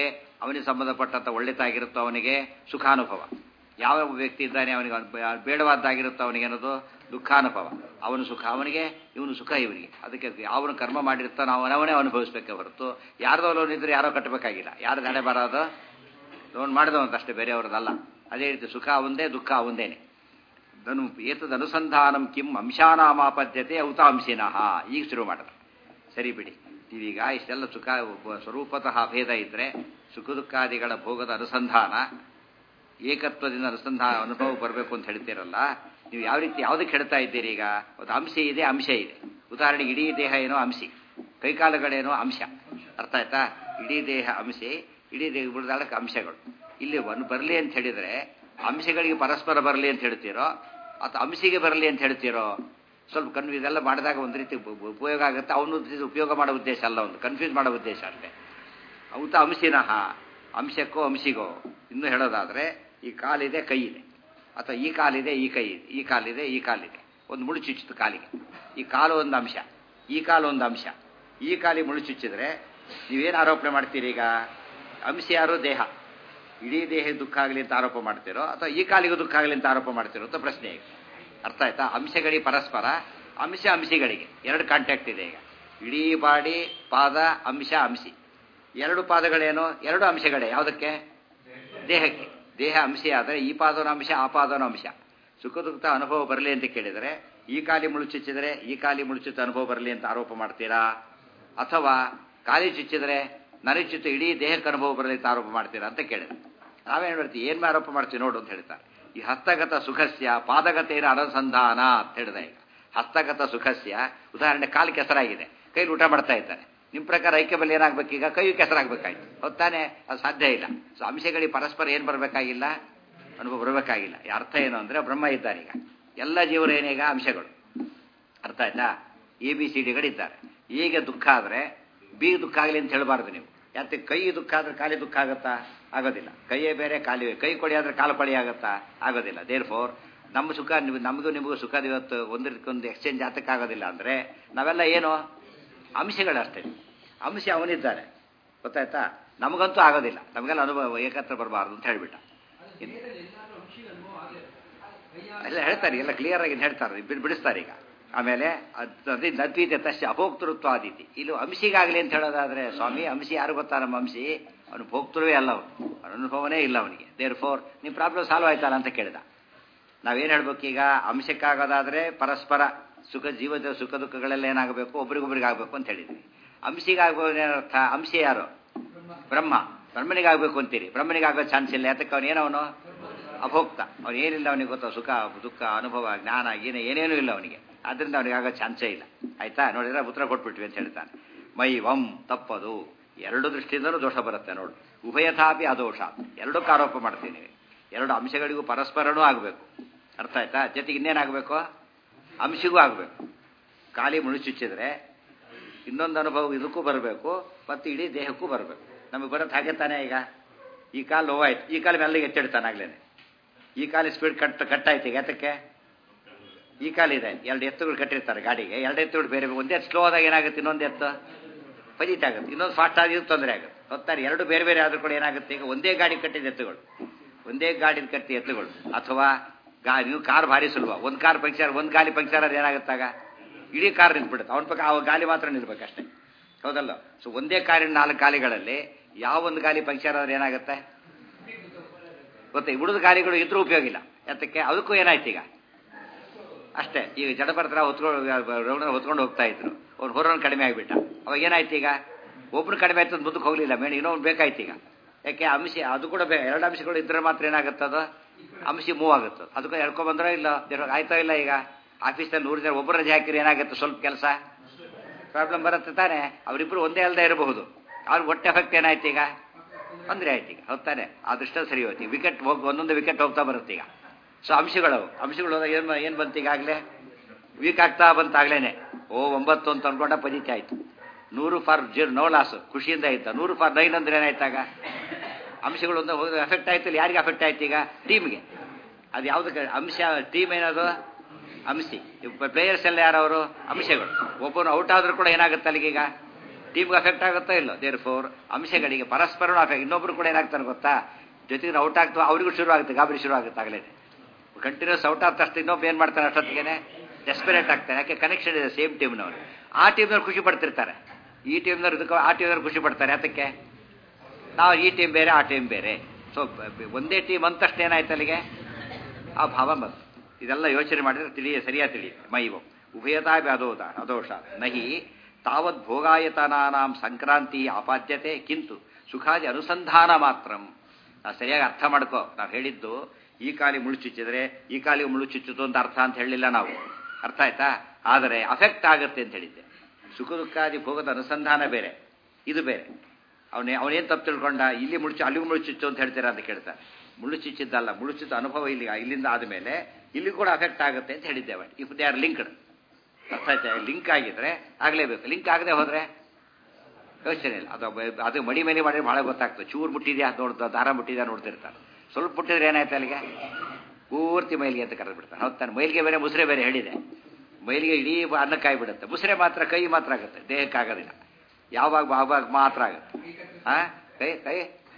ಅವನಿಗೆ ಸಂಬಂಧಪಟ್ಟಂಥ ಒಳ್ಳೆತಾಗಿರುತ್ತೋ ಅವನಿಗೆ ಸುಖಾನುಭವ ಯಾವ ವ್ಯಕ್ತಿ ಇದ್ದಾನೆ ಅವನಿಗೆ ಅವ್ನು ಬೇಡವಾದ್ದಾಗಿರುತ್ತೋ ಅವನಿಗೆ ಅನ್ನೋದು ದುಃಖಾನುಭವ ಅವನು ಸುಖ ಅವನಿಗೆ ಇವನು ಸುಖ ಇವನಿಗೆ ಅದಕ್ಕೆ ಅವನು ಕರ್ಮ ಮಾಡಿರ್ತಾನೋ ಅವನವನೇ ಅನುಭವಿಸ್ಬೇಕೆ ಹೊರತು ಯಾರ್ದೋ ಲೋನ್ ಇದ್ರೆ ಯಾರೋ ಕಟ್ಟಬೇಕಾಗಿಲ್ಲ ಯಾರ್ದು ಹಣೆ ಬರೋದು ಲೋನ್ ಮಾಡಿದವಂತ ಅಷ್ಟೇ ಬೇರೆಯವ್ರದ್ದಲ್ಲ ಅದೇ ರೀತಿ ಸುಖ ಅವಂದೇ ದುಃಖ ಅವಂದೇನೆ ಧನು ಏತದ ಅನುಸಂಧಾನಂ ಕಿಂ ಅಂಶಾನಾಮಾಪದ್ಯತೆ ಔತಾಂಶಿನಃ ಈಗ ಶುರು ಮಾಡಿದ ಸರಿ ಬಿಡಿ ನೀವೀಗ ಇಷ್ಟೆಲ್ಲ ಸುಖ ಸ್ವರೂಪತಃ ಭೇದ ಇದ್ದರೆ ಸುಖ ದುಃಖಾದಿಗಳ ಭೋಗದ ಅನುಸಂಧಾನ ಏಕತ್ವದಿಂದ ಅನುಸಂಧಾನ ಅನುಭವ ಬರಬೇಕು ಅಂತ ಹೇಳ್ತೀರಲ್ಲ ನೀವು ಯಾವ ರೀತಿ ಯಾವುದಕ್ಕೆ ಹೇಳ್ತಾ ಇದ್ದೀರಿ ಈಗ ಒಂದು ಅಂಶ ಇದೆ ಅಂಶ ಇದೆ ಉದಾಹರಣೆಗೆ ಇಡೀ ದೇಹ ಏನೋ ಅಂಶಿ ಕೈಕಾಲುಗಳೇನೋ ಅಂಶ ಅರ್ಥ ಆಯ್ತಾ ಇಡೀ ದೇಹ ಅಂಶಿ ಇಡೀ ದೇಹ ಬಿಡದಾಳಕ್ಕೆ ಅಂಶಗಳು ಇಲ್ಲಿ ಒಂದು ಬರಲಿ ಅಂತ ಹೇಳಿದರೆ ಅಂಶಗಳಿಗೆ ಪರಸ್ಪರ ಬರಲಿ ಅಂತ ಹೇಳ್ತೀರೋ ಅಥವಾ ಅಂಶಿಗೆ ಬರಲಿ ಅಂತ ಹೇಳ್ತೀರೋ ಸ್ವಲ್ಪ ಕನ್ಫ್ಯೂಸ್ ಇದೆಲ್ಲ ಮಾಡಿದಾಗ ಒಂದು ರೀತಿ ಉಪಯೋಗ ಆಗುತ್ತೆ ಅವನು ಉಪಯೋಗ ಮಾಡೋ ಉದ್ದೇಶ ಅಲ್ಲ ಒಂದು ಕನ್ಫ್ಯೂಸ್ ಮಾಡೋ ಉದ್ದೇಶ ಅಷ್ಟೇ ಔತ ಅಂಶಿನಃ ಅಂಶಕ್ಕೋ ಅಂಶಿಗೋ ಇನ್ನು ಹೇಳೋದಾದರೆ ಈ ಕಾಲಿದೆ ಕೈ ಇದೆ ಅಥವಾ ಈ ಕಾಲಿದೆ ಈ ಕೈ ಇದೆ ಈ ಕಾಲಿದೆ ಈ ಕಾಲಿದೆ ಒಂದು ಮುಳು ಚುಚ್ಚಿತು ಕಾಲಿಗೆ ಈ ಕಾಲು ಒಂದು ಅಂಶ ಈ ಕಾಲು ಒಂದು ಅಂಶ ಈ ಕಾಲಿಗೆ ಮುಳು ಚುಚ್ಚಿದ್ರೆ ನೀವೇನು ಆರೋಪಣೆ ಮಾಡ್ತೀರಿ ಈಗ ಅಂಶ ಯಾರು ದೇಹ ಇಡೀ ದೇಹ ದುಃಖ ಆಗಲಿ ಅಂತ ಆರೋಪ ಮಾಡ್ತೀರೋ ಅಥವಾ ಈ ಕಾಲಿಗೂ ದುಃಖ ಆಗಲಿ ಅಂತ ಆರೋಪ ಮಾಡ್ತಿರೋ ಅಂತ ಪ್ರಶ್ನೆ ಈಗ ಅರ್ಥ ಆಯ್ತಾ ಅಂಶಗಳಿಗೆ ಪರಸ್ಪರ ಅಂಶ ಅಂಶಿಗಳಿಗೆ ಎರಡು ಕಾಂಟ್ಯಾಕ್ಟ್ ಇದೆ ಈಗ ಇಡೀ ಬಾಡಿ ಪಾದ ಅಂಶ ಅಂಶಿ ಎರಡು ಪಾದಗಳೇನು ಎರಡು ಅಂಶಗಳೇ ಯಾವುದಕ್ಕೆ ದೇಹಕ್ಕೆ ದೇಹ ಅಂಶ ಆದರೆ ಈ ಪಾದನ ಅಂಶ ಆ ಪಾದನ ಅಂಶ ಸುಖ ದುಃಖ ಅನುಭವ ಬರಲಿ ಅಂತ ಕೇಳಿದರೆ ಈ ಕಾಲಿ ಮುಳುಚುಚ್ಚಿದರೆ ಈ ಕಾಲಿ ಮುಳುಚುತ್ತ ಅನುಭವ ಬರಲಿ ಅಂತ ಆರೋಪ ಮಾಡ್ತೀರಾ ಅಥವಾ ಕಾಲಿ ಚುಚ್ಚಿದರೆ ನನಗೆ ಚುಚ್ಚು ಇಡೀ ದೇಹಕ್ಕೆ ಅನುಭವ ಬರಲಿ ಅಂತ ಆರೋಪ ಮಾಡ್ತೀರಾ ಅಂತ ಕೇಳಿದ್ರೆ ನಾವೇನು ಮಾಡ್ತೀವಿ ಏನು ಆರೋಪ ಮಾಡ್ತೀವಿ ನೋಡು ಅಂತ ಹೇಳ್ತಾರೆ ಈ ಹಸ್ತಗತ ಸುಖಸ್ಯ ಪಾದಗತೇನ ಅನುಸಂಧಾನ ಅಂತ ಹೇಳಿದೆ ಈಗ ಹಸ್ತಗತ ಸುಖಸ್ಯ ಉದಾಹರಣೆ ಕಾಲು ಕೆಸರಾಗಿದೆ ಕೈಲಿ ಊಟ ಮಾಡ್ತಾ ಇದ್ದಾರೆ ನಿಮ್ಮ ಪ್ರಕಾರ ಐಕ್ಯ ಬಲ್ಲಿ ಏನಾಗಬೇಕು ಈಗ ಕೈ ಕೆಸರಾಗಬೇಕಾಯ್ತು ಹೊತ್ತಾನೆ ಅದು ಸಾಧ್ಯ ಇಲ್ಲ ಸೊ ಅಂಶಗಳಿಗೆ ಪರಸ್ಪರ ಏನು ಬರಬೇಕಾಗಿಲ್ಲ ಅನುಭವ ಬರಬೇಕಾಗಿಲ್ಲ ಈ ಅರ್ಥ ಏನು ಅಂದರೆ ಬ್ರಹ್ಮ ಇದ್ದಾರೆ ಈಗ ಎಲ್ಲ ಜೀವರು ಏನೀಗ ಅಂಶಗಳು ಅರ್ಥ ಆಯ್ತಾ ಎ ಬಿ ಸಿ ಡಿಗಳಿದ್ದಾರೆ ಈಗ ದುಃಖ ಆದರೆ ಬಿ ದುಃಖ ಆಗಲಿ ಅಂತ ಹೇಳಬಾರ್ದು ನೀವು ಯಾಕೆ ಕೈ ದುಃಖ ಆದರೆ ಕಾಲಿ ದುಃಖ ಆಗುತ್ತಾ ಆಗೋದಿಲ್ಲ ಕೈಯೇ ಬೇರೆ ಕಾಲಿ ಕೈ ಕೊಡಿ ಆದರೆ ಕಾಲು ಕೊಡಿ ಆಗುತ್ತಾ ಆಗೋದಿಲ್ಲ ದೇರ್ ಫೋರ್ ನಮ್ಮ ಸುಖ ನಮಗೂ ನಿಮಗೂ ಸುಖ ಇವತ್ತು ಒಂದಕ್ಕೊಂದು ಎಕ್ಸ್ಚೇಂಜ್ ಆಗೋದಿಲ್ಲ ಅಂದರೆ ನಾವೆಲ್ಲ ಏನು ಅಂಶಗಳಷ್ಟೇ ಅಂಶ ಅವನಿದ್ದಾರೆ ಗೊತ್ತಾಯ್ತಾ ನಮಗಂತೂ ಆಗೋದಿಲ್ಲ ನಮಗೆಲ್ಲ ಅನುಭವ ಏಕತ್ರ ಬರಬಾರ್ದು ಅಂತ ಹೇಳಿಬಿಟ್ಟ ಎಲ್ಲ ಹೇಳ್ತಾರೆ ಎಲ್ಲ ಕ್ಲಿಯರ್ ಆಗಿ ಹೇಳ್ತಾರೆ ಬಿಡಿಸ್ತಾರೆ ಈಗ ಆಮೇಲೆ ಅದೇ ನದ್ವೀತೆ ತಶ್ಯ ಅಭೋಕ್ತೃತ್ವ ಆದೀತಿ ಇಲ್ಲಿ ಅಂಶಿಗಾಗಲಿ ಅಂತ ಹೇಳೋದಾದ್ರೆ ಸ್ವಾಮಿ ಅಂಶಿ ಯಾರು ಗೊತ್ತಾ ನಮ್ಮ ಅಂಶಿ ಅವನು ಭೋಕ್ತೃವೇ ಅಲ್ಲ ಅವನು ಅವನ ಅನುಭವನೇ ಇಲ್ಲ ಅವನಿಗೆ ದೇರ್ ಫೋರ್ ನಿಮ್ಮ ಪ್ರಾಬ್ಲಮ್ ಸಾಲ್ವ್ ಆಯ್ತಲ್ಲ ಅಂತ ಕೇಳಿದ ನಾವೇನು ಹೇಳ್ಬೇಕು ಈಗ ಅಂಶಕ್ಕಾಗೋದಾದ್ರೆ ಪರಸ್ಪರ ಸುಖ ಜೀವದ ಸುಖ ದುಃಖಗಳೆಲ್ಲ ಏನಾಗಬೇಕು ಒಬ್ರಿಗೊಬ್ರಿಗೆ ಆಗಬೇಕು ಅಂತ ಹೇಳಿದ್ವಿ ಅಂಶಿಗಾಗೋದೇನರ್ಥ ಅಂಶ ಯಾರು ಬ್ರಹ್ಮ ಬ್ರಹ್ಮನಿಗಾಗಬೇಕು ಅಂತೀರಿ ಬ್ರಹ್ಮನಿಗಾಗೋ ಚಾನ್ಸ್ ಇಲ್ಲ ಯಾತಕ್ಕೆ ಅವನು ಏನವನು ಅಭೋಕ್ತ ಅವನು ಏನಿಲ್ಲ ಅವನಿಗೆ ಗೊತ್ತಾ ಸುಖ ದುಃಖ ಅನುಭವ ಜ್ಞಾನ ಏನೇ ಏನೇನೂ ಇಲ್ಲ ಅವನಿಗೆ ಆದ್ದರಿಂದ ಅವನಿಗೆ ಆಗೋ ಚಾನ್ಸೇ ಇಲ್ಲ ಆಯ್ತಾ ನೋಡಿದ್ರೆ ಉತ್ತರ ಕೊಟ್ಬಿಟ್ವಿ ಅಂತ ಹೇಳ್ತಾನೆ ಮೈ ವಂ ತಪ್ಪದು ಎರಡು ದೃಷ್ಟಿಯಿಂದಲೂ ದೋಷ ಬರುತ್ತೆ ನೋಡು ಉಭಯಥಾಪಿ ಅದೋಷ ಎರಡಕ್ಕೂ ಆರೋಪ ಮಾಡ್ತೀನಿ ಎರಡು ಅಂಶಗಳಿಗೂ ಪರಸ್ಪರನೂ ಆಗಬೇಕು ಅರ್ಥ ಆಯ್ತಾ ಜೊತೆಗೆ ಇನ್ನೇನಾಗಬೇಕು ಅಂಶಿಗೂ ಆಗಬೇಕು ಖಾಲಿ ಮುಳುಚುಚ್ಚಿದ್ರೆ ಇನ್ನೊಂದು ಅನುಭವ ಇದಕ್ಕೂ ಬರಬೇಕು ಮತ್ತು ಇಡೀ ದೇಹಕ್ಕೂ ಬರಬೇಕು ನಮಗೆ ಬರೋದು ಹಾಗೆ ತಾನೇ ಈಗ ಈ ಕಾಲು ನೋವಾಯ್ತು ಈ ಕಾಲು ಮೆಲ್ಲಿಗೆ ಎತ್ತಿಡ್ತಾನೆ ಆಗ್ಲೇನೆ ಈ ಕಾಲು ಸ್ಪೀಡ್ ಕಟ್ ಕಟ್ಟಾಯ್ತು ಈಗ ಯಾತಕ್ಕೆ ಈ ಕಾಲಿದೆ ಎರಡು ಎತ್ತುಗಳು ಕಟ್ಟಿರ್ತಾರೆ ಗಾಡಿಗೆ ಎರಡು ಎತ್ತುಗಳು ಬೇರೆ ಒಂದೇ ಸ್ಲೋ ಆದಾಗ ಏನಾಗುತ್ತೆ ಇನ್ನೊಂದು ಎತ್ತು ಫಜಿಟ್ ಆಗುತ್ತೆ ಇನ್ನೊಂದು ಫಾಸ್ಟ್ ಆಗಿದ್ದು ತೊಂದರೆ ಆಗುತ್ತೆ ಹೊತ್ತಾರೆ ಎರಡು ಬೇರೆ ಬೇರೆ ಆದ್ರೂ ಕೂಡ ಏನಾಗುತ್ತೆ ಈಗ ಒಂದೇ ಗಾಡಿ ಕಟ್ಟಿದ ಎತ್ತುಗಳು ಒಂದೇ ಗಾಡಿ ಕಟ್ಟಿದ ಎತ್ತುಗಳು ಅಥವಾ ಗಾ ನೀವು ಕಾರ್ ಭಾರಿ ಸುಲಭ ಒಂದು ಕಾರ್ ಪಂಕ್ಚರ್ ಒಂದು ಗಾಲಿ ಪಂಕ್ಚರ್ ಅದು ಏನಾಗುತ್ತಾಗ ಇಡೀ ಕಾರ್ ನಿಂತ್ಬಿಡುತ್ತೆ ಅವನ ಪಕ್ಕ ಆ ಗಾಲಿ ಮಾತ್ರ ನಿಲ್ಬೇಕಷ್ಟೇ ಹೌದಲ್ಲ ಸೊ ಒಂದೇ ಕಾರಿನ ನಾಲ್ಕು ಗಾಲಿಗಳಲ್ಲಿ ಯಾವ ಒಂದು ಗಾಲಿ ಪಂಕ್ಚರ್ ಆದ್ರೆ ಏನಾಗುತ್ತೆ ಗೊತ್ತೇ ಉಳಿದ ಗಾಲಿಗಳು ಇದ್ರೂ ಉಪಯೋಗ ಇಲ್ಲ ಯಾತಕ್ಕೆ ಅದಕ್ಕೂ ಏನಾಯ್ತು ಈಗ ಅಷ್ಟೇ ಈಗ ಜಡಭರ್ತರ ಹೊತ್ಕೊಂಡು ಹೊತ್ಕೊಂಡು ಹೋಗ್ತಾ ಇದ್ರು ಅವ್ರು ಹೊರನ್ ಕಡಿಮೆ ಆಗಿಬಿಟ್ಟ ಅವಾಗ ಏನಾಯ್ತು ಈಗ ಒಬ್ರು ಕಡಿಮೆ ಆಯ್ತು ಅಂತ ಮುಂದಕ್ಕೆ ಹೋಗ್ಲಿಲ್ಲ ಮೇನ್ ಇನ್ನೊಂದು ಬೇಕಾಯ್ತು ಈಗ ಯಾಕೆ ಅಂಶ ಅದು ಕೂಡ ಬೇ ಎರಡು ಅಂಶಗಳು ಇದ್ರೆ ಮಾತ್ರ ಏನಾಗುತ್ತದು ಅಂಶ ಮೂವ್ ಆಗುತ್ತೆ ಅದಕ್ಕೆ ಹೇಳ್ಕೊ ಬಂದ್ರೆ ಇಲ್ಲ ಆಯ್ತಾ ಇಲ್ಲ ಈಗ ಆಫೀಸಲ್ಲಿ ನೂರು ಜನ ಒಬ್ಬರು ರಜೆ ಹಾಕಿದ್ರೆ ಏನಾಗುತ್ತೆ ಸ್ವಲ್ಪ ಕೆಲಸ ಪ್ರಾಬ್ಲಮ್ ಬರುತ್ತೆ ತಾನೆ ಅವರಿಬ್ಬರು ಒಂದೇ ಅಲ್ಲದೆ ಇರಬಹುದು ಅವ್ರಿಗೆ ಒಟ್ಟೆ ಎಫೆಕ್ಟ್ ಏನಾಯ್ತು ಈಗ ಅಂದರೆ ಆಯ್ತು ಈಗ ಹೌದಾನೆ ಆ ದೃಷ್ಟ ಸರಿ ಹೋಯ್ತು ವಿಕೆಟ್ ಹೋಗಿ ಒಂದೊಂದು ವಿಕೆಟ್ ಹೋಗ್ತಾ ಬರುತ್ತೆ ಈಗ ಸೊ ಅಂಶಗಳವು ಅಂಶಗಳು ಹೋದಾಗ ಏನು ಏನು ಬಂತು ಈಗಾಗಲೇ ವೀಕ್ ಆಗ್ತಾ ಬಂತಾಗ್ಲೇನೆ ಓ ಒಂಬತ್ತು ಅಂತ ಅನ್ಕೊಂಡ ಪಜಿತಿ ಆಯ್ತು ನೂರು ಫಾರ್ ಜೀರೋ ನೋ ಲಾಸ್ ಖುಷಿಯಿಂದ ಆಯ್ತಾ ನೂರು ಫಾರ್ ನೈನ್ ಅಂದ್ರೆ ಏನಾಯ್ತಾಗ ಅಂಶಗಳು ಒಂದು ಎಫೆಕ್ಟ್ ಆಯ್ತು ಯಾರಿಗೆ ಎಫೆಕ್ಟ್ ಆಯ್ತು ಈಗ ಟೀಮ್ಗೆ ಅದು ಯಾವುದಕ್ಕೆ ಅಂಶ ಟೀಮ್ ಏನದು ಅಂಶಿ ಪ್ಲೇಯರ್ಸ್ ಎಲ್ಲ ಯಾರವರು ಅಂಶಗಳು ಒಬ್ಬನು ಔಟ್ ಆದ್ರೂ ಕೂಡ ಏನಾಗುತ್ತೆ ಅಲ್ಲಿಗೆ ಈಗ ಟೀಮ್ಗೆ ಅಫೆಕ್ಟ್ ಆಗುತ್ತೋ ಇಲ್ಲೋ ದೇರ್ ಫೋರ್ ಅಂಶಗಳಿಗೆ ಪರಸ್ಪರ ಅಫೆಕ್ಟ್ ಇನ್ನೊಬ್ರು ಕೂಡ ಏನಾಗ್ತಾನೆ ಗೊತ್ತಾ ಜೊತೆಗೆ ಔಟ್ ಆಗ್ತೋ ಅವ್ರಿಗೂ ಶುರು ಆಗುತ್ತೆ ಗಾಬರಿ ಶುರು ಆಗುತ್ತೆ ಆಗಲೇ ಕಂಟಿನ್ಯೂಸ್ ಔಟ್ ಆದ ತಕ್ಷಣ ಇನ್ನೊಬ್ಬ ಏನು ಮಾಡ್ತಾನೆ ಅಷ್ಟೊತ್ತಿಗೆ ಡೆಸ್ಪರೇಟ್ ಆಗ್ತಾನೆ ಯಾಕೆ ಕನೆಕ್ಷನ್ ಇದೆ ಸೇಮ್ ಟೀಮ್ನವರು ಆ ಟೀಮ್ನವ್ರು ಖುಷಿ ಪಡ್ತಿರ್ತಾರೆ ಈ ಟೀಮ್ನವ್ರು ಇದಕ್ಕೆ ಆ ಟೀಮ್ನವ್ರು ಖುಷಿ ಪಡ್ತಾರೆ ಅದಕ್ಕೆ ನಾವು ಈ ಟೀಮ್ ಬೇರೆ ಆ ಟೀಮ್ ಬೇರೆ ಸೊ ಒಂದೇ ಟೀಮ್ ಅಂದ ತಕ್ಷಣ ಏನಾಯ್ತು ಅಲ್ಲಿಗೆ ಆ ಭಾವ ಬಂತು ಇದೆಲ್ಲ ಯೋಚನೆ ಮಾಡಿದ್ರೆ ತಿಳಿಯ ಸರಿಯಾಗಿ ತಿಳಿಯುತ್ತೆ ಮೈವು ಉಭಯತಾ ಅದೋದ ಅದೋಷ ನಹಿ ತಾವದ್ ಭೋಗಾಯತನಾನಾಂ ಸಂಕ್ರಾಂತಿ ಆಪಾದ್ಯತೆ ಕಿಂತು ಸುಖಾದಿ ಅನುಸಂಧಾನ ಮಾತ್ರಂ ನಾವು ಸರಿಯಾಗಿ ಅರ್ಥ ಮಾಡ್ಕೋ ನಾವು ಹೇಳಿದ್ದು ಈ ಕಾಲಿ ಮುಳ್ಳು ಚುಚ್ಚಿದ್ರೆ ಈ ಕಾಲಿಗೆ ಮುಳ್ಳು ಚುಚ್ಚಿತು ಅಂತ ಅರ್ಥ ಅಂತ ಹೇಳಿಲ್ಲ ನಾವು ಅರ್ಥ ಆಯ್ತಾ ಆದರೆ ಅಫೆಕ್ಟ್ ಆಗುತ್ತೆ ಅಂತ ಹೇಳಿದ್ದೆ ಸುಖ ದುಃಖಾದಿ ಭೋಗದ ಅನುಸಂಧಾನ ಬೇರೆ ಇದು ಬೇರೆ ಅವನೇ ಅವನೇನು ತಪ್ಪು ತಿಳ್ಕೊಂಡ ಇಲ್ಲಿ ಮುಳುಚು ಅಲ್ಲಿಗೂ ಮುಳ್ಳು ಚುಚ್ಚು ಅಂತ ಹೇಳ್ತೀರಾ ಅಂತ ಕೇಳ್ತಾರೆ ಮುಳ್ಳು ಚುಚ್ಚಿದ್ದಲ್ಲ ಮುಳ್ಳು ಚುಚ್ಚು ಅನುಭವ ಇಲ್ಲಿ ಇಲ್ಲಿಂದ ಆದಮೇಲೆ ಇಲ್ಲಿ ಕೂಡ ಅಫೆಕ್ಟ್ ಆಗುತ್ತೆ ಅಂತ ಹೇಳಿದ್ದೇವೆ ಇಫ್ ದೇ ಆರ್ ಲಿಂಕ್ಡ್ ಅರ್ಥ ಆಯ್ತಾ ಲಿಂಕ್ ಆಗಿದ್ರೆ ಆಗಲೇಬೇಕು ಲಿಂಕ್ ಆಗದೆ ಹೋದ್ರೆ ಯೋಚನೆ ಇಲ್ಲ ಅದು ಬ- ಅದು ಮಡಿ ಮನೆ ಮಾಡಿದ್ರೆ ಭಾಳ ಗೊತ್ತಾಗ್ತದೆ ಚೂರು ಮುಟ್ಟಿದ್ಯಾ ನೋಡ್ತಾ ದಾರ ಮುಟ್ಟಿದ್ಯಾ ನೋಡ್ತಿರ್ತಾರೆ ಸ್ವಲ್ಪ ಮುಟ್ಟಿದ್ರೆ ಏನಾಯ್ತು ಅಲ್ಲಿಗೆ ಪೂರ್ತಿ ಮೈಲಿಗೆ ಅಂತ ಕರೆದು ಬಿಡ್ತಾರೆ ಹೌದು ತಾನೆ ಮೈಲಿಗೆ ಬೇರೆ ಮುಸ್ರೆ ಬೇರೆ ಹೇಳಿದೆ ಮೈಲಿಗೆ ಇಡೀ ಅನ್ನಕ್ಕಾಯಿ ಬಿಡುತ್ತೆ ಮುಸ್ರೆ ಮಾತ್ರ ಕೈ ಮಾತ್ರ ಆಗುತ್ತೆ ದೇಹಕ್ಕೆ ಆಗೋದಿಲ್ಲ ಯಾವಾಗ ಆವಾಗ ಮಾತ್ರ ಆಗುತ್ತೆ ಆ ಕೈ ಕೈ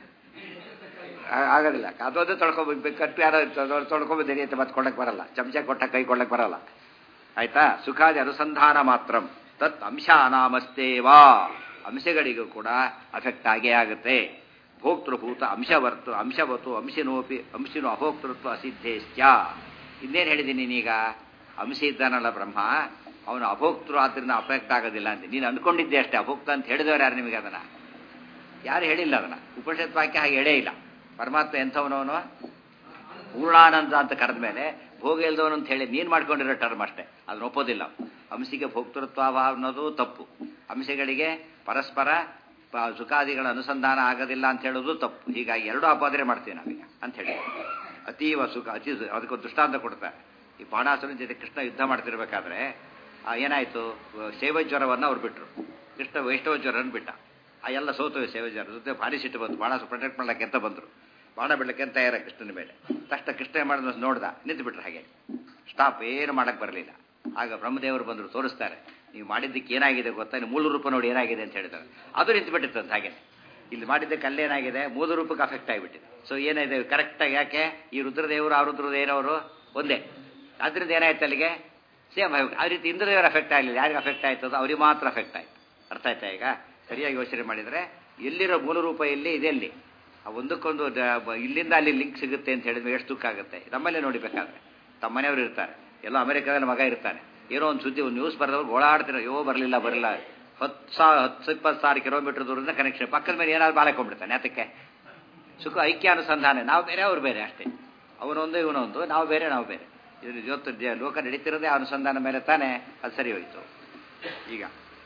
ಆ- ಆಗೋದಿಲ್ಲ ಅದೊಂದು ತೊಳ್ಕೊಬೇಕು ಕಟ್ಟು ಯಾರೋ ತೊಳ್ಕೊಬೋದೇನೆ ಅಂತ ಮತ್ತೆ ಕೊಡಕ್ಕೆ ಬರಲ್ಲ ಚಮಚ ಕೊಟ್ಟ ಕೈ ಕೊಡಕ್ಕೆ ಬರಲ್ಲ ಆಯ್ತಾ ಸುಖಾದಿ ಅನುಸಂಧಾನ ಮಾತ್ರ ತತ್ ಅಂಶ ಅನಾಮಸ್ತೇವಾ ಅಂಶಗಳಿಗೂ ಕೂಡ ಅಫೆಕ್ಟ್ ಆಗೇ ಆಗುತ್ತೆ ಭೋಕ್ತೃಭೂತ ಅಂಶವರ್ತು ಅಂಶವತು ಅಂಶಿನೋಪಿ ಅಂಶಿನೋ ಅಭೋಕ್ತೃತ್ವ ಅಸಿದ್ಧೇಶ್ಚ ಇನ್ನೇನು ಹೇಳಿದ್ದೀನಿ ನೀನೀಗ ಅಂಶ ಇದ್ದಾನಲ್ಲ ಬ್ರಹ್ಮ ಅವನು ಅಭೋಕ್ತೃ ಆದ್ರಿಂದ ಅಫೆಕ್ಟ್ ಆಗೋದಿಲ್ಲ ಅಂತ ನೀನು ಅನ್ಕೊಂಡಿದ್ದೆ ಅಷ್ಟೇ ಅಭೋಕ್ತ ಅಂತ ಹೇಳಿದವರು ಯಾರು ನಿಮಗೆ ಅದನ್ನ ಯಾರು ಹೇಳಿಲ್ಲ ಅದನ್ನ ಉಪನಿಷತ್ ವಾಕ್ಯ ಹಾಗೆ ಹೇಳೇ ಇಲ್ಲ ಪರಮಾತ್ಮ ಎಂಥವನವನು ಪೂರ್ಣಾನಂದ ಅಂತ ಕರೆದ ಮೇಲೆ ಭೋಗ ಇಲ್ದವನು ಅಂತ ಹೇಳಿ ನೀನು ಮಾಡ್ಕೊಂಡಿರೋ ಟರ್ಮ್ ಅಷ್ಟೇ ಅದನ್ನ ಒಪ್ಪೋದಿಲ್ಲ ಅಂಶಿಗೆ ಭೋಕ್ತೃತ್ವ ಅನ್ನೋದು ತಪ್ಪು ಅಂಶಗಳಿಗೆ ಪರಸ್ಪರ ಪ- ಸುಖಾದಿಗಳ ಅನುಸಂಧಾನ ಆಗೋದಿಲ್ಲ ಅಂತ ಹೇಳೋದು ತಪ್ಪು ಹೀಗಾಗಿ ಎರಡು ಆಪಾದನೆ ಮಾಡ್ತೀವಿ ನಾವೀಗ ಅಂತ ಹೇಳಿ ಅತೀವ ಸುಖ ಅತಿ ಸು- ಅದಕ್ಕೊಂದು ದೃಷ್ಟಾಂತ ಕೊಡ್ತಾರೆ ಈ ಬಾಣಾಸುರನ ಜೊತೆ ಕೃಷ್ಣ ಯುದ್ಧ ಮಾಡ್ತಿರ್ಬೇಕಾದ್ರೆ ಆ ಏನಾಯ್ತು ಶೈವ ಜ್ವರವನ್ನು ಅವ್ರು ಬಿಟ್ರು ಕೃಷ್ಣ ವೈಷ್ಣವ ಜ್ವರನ್ನು ಬಿಟ್ಟ ಆ ಎಲ್ಲ ಸೋತು ಶೈವ ಜ್ವರ ಜೊತೆ ಭಾರಿ ಸಿಟ್ಟು ಬಂತು ಬಾಣ ಪ್ರೊಟೆಕ್ಟ್ ಮಾಡ್ಲಿಕ್ಕೆ ಅಂತ ಬಂದರು ಬಾಣ ಬಿಡ್ಲಿಕ್ಕೆ ಅಂತ ತಯಾರ ಕೃಷ್ಣನ ಮೇಲೆ ತಕ್ಷಣ ಕೃಷ್ಣ ಏನ್ ಮಾಡಿದ ನೋಡ್ದ ನಿಂತು ಬಿಟ್ರು ಹಾಗೆ ಸ್ಟಾಪ್ ಏನು ಮಾಡಕ್ ಬರಲಿಲ್ಲ ಆಗ ಬ್ರಹ್ಮದೇವರು ಬಂದರು ತೋರಿಸ್ತಾರೆ ನೀವು ಮಾಡಿದ್ದಕ್ಕೆ ಏನಾಗಿದೆ ಗೊತ್ತಾ ನೀವು ಮೂಲ ರೂಪ ನೋಡಿ ಏನಾಗಿದೆ ಅಂತ ಹೇಳಿದ್ದಾರೆ ಅದು ನಿಂತು ಬಿಟ್ಟಿತ್ತಂತ ಹಾಗೆ ಇಲ್ಲಿ ಮಾಡಿದ್ದಕ್ಕೆ ಅಲ್ಲೇನಾಗಿದೆ ಮೂಲ ರೂಪಕ್ಕೆ ಅಫೆಕ್ಟ್ ಆಗಿಬಿಟ್ಟಿದೆ ಸೊ ಏನಿದೆ ಕರೆಕ್ಟಾಗಿ ಯಾಕೆ ಈ ರುದ್ರದೇವರು ಆ ರುದ್ರದೇವರವರು ಒಂದೇ ಅದರಿಂದ ಏನಾಯ್ತು ಅಲ್ಲಿಗೆ ಸೇಮ್ ಆ ರೀತಿ ಇಂದ್ರದೇವರು ಅಫೆಕ್ಟ್ ಆಗಲಿಲ್ಲ ಯಾರಿಗೆ ಅಫೆಕ್ಟ್ ಆಯ್ತದೋ ಅವ್ರಿಗೆ ಮಾತ್ರ ಅಫೆಕ್ಟ್ ಆಯ್ತು ಅರ್ಥ ಆಯ್ತಾ ಈಗ ಸರಿಯಾಗಿ ಯೋಚನೆ ಮಾಡಿದರೆ ಎಲ್ಲಿರೋ ಮೂಲ ರೂಪ ಇಲ್ಲಿ ಇದೆಲ್ಲಿ ಆ ಒಂದಕ್ಕೊಂದು ಡ- ಬ- ಇಲ್ಲಿಂದ ಅಲ್ಲಿ ಲಿಂಕ್ ಸಿಗುತ್ತೆ ಅಂತ ಹೇಳಿದ್ರೆ ಎಷ್ಟು ದುಃಖ ಆಗುತ್ತೆ ನಮ್ಮಲ್ಲೇ ನೋಡಿಬೇಕಾದ್ರೆ ತಮ್ಮ ಮನೆಯವರು ಇರ್ತಾರೆ ಎಲ್ಲೋ ಅಮೆರಿಕದಲ್ಲಿ ಮಗ ಇರ್ತಾನೆ ಏನೋ ಒಂದು ಸುದ್ದಿ ಒಂದು ನ್ಯೂಸ್ ಬರೆದವ್ರು ಓಡಾಡ್ತಿರೋ ಅಯ್ಯೋ ಬರಲಿಲ್ಲ ಬರಲಿಲ್ಲ ಹತ್ತು ಸಾವಿರ ಹತ್ತು ಇಪ್ಪತ್ತು ಸಾವಿರ ಕಿಲೋಮೀಟರ್ ದೂರದಿಂದ ಕನೆಕ್ಷನ್ ಪಕ್ಕದ ಮೇಲೆ ಏನಾದ್ರು ಬಾಲಕೊಂಡ್ಬಿಡ್ತಾನೆ ಅದಕ್ಕೆ ಸುಖ ಐಕ್ಯ ಅನುಸಂಧಾನ ನಾವು ಬೇರೆ ಅವ್ರು ಬೇರೆ ಅಷ್ಟೇ ಅವನೊಂದು ಇವನೊಂದು ನಾವು ಬೇರೆ ನಾವು ಬೇರೆ ಇದು ಇವತ್ತು ಜ- ಲೋಕ ನಡೀತಿರೋದೇ ಆ ಅನುಸಂಧಾನ ಮೇಲೆ ತಾನೇ ಅದು ಸರಿ ಹೋಯಿತು ಈಗ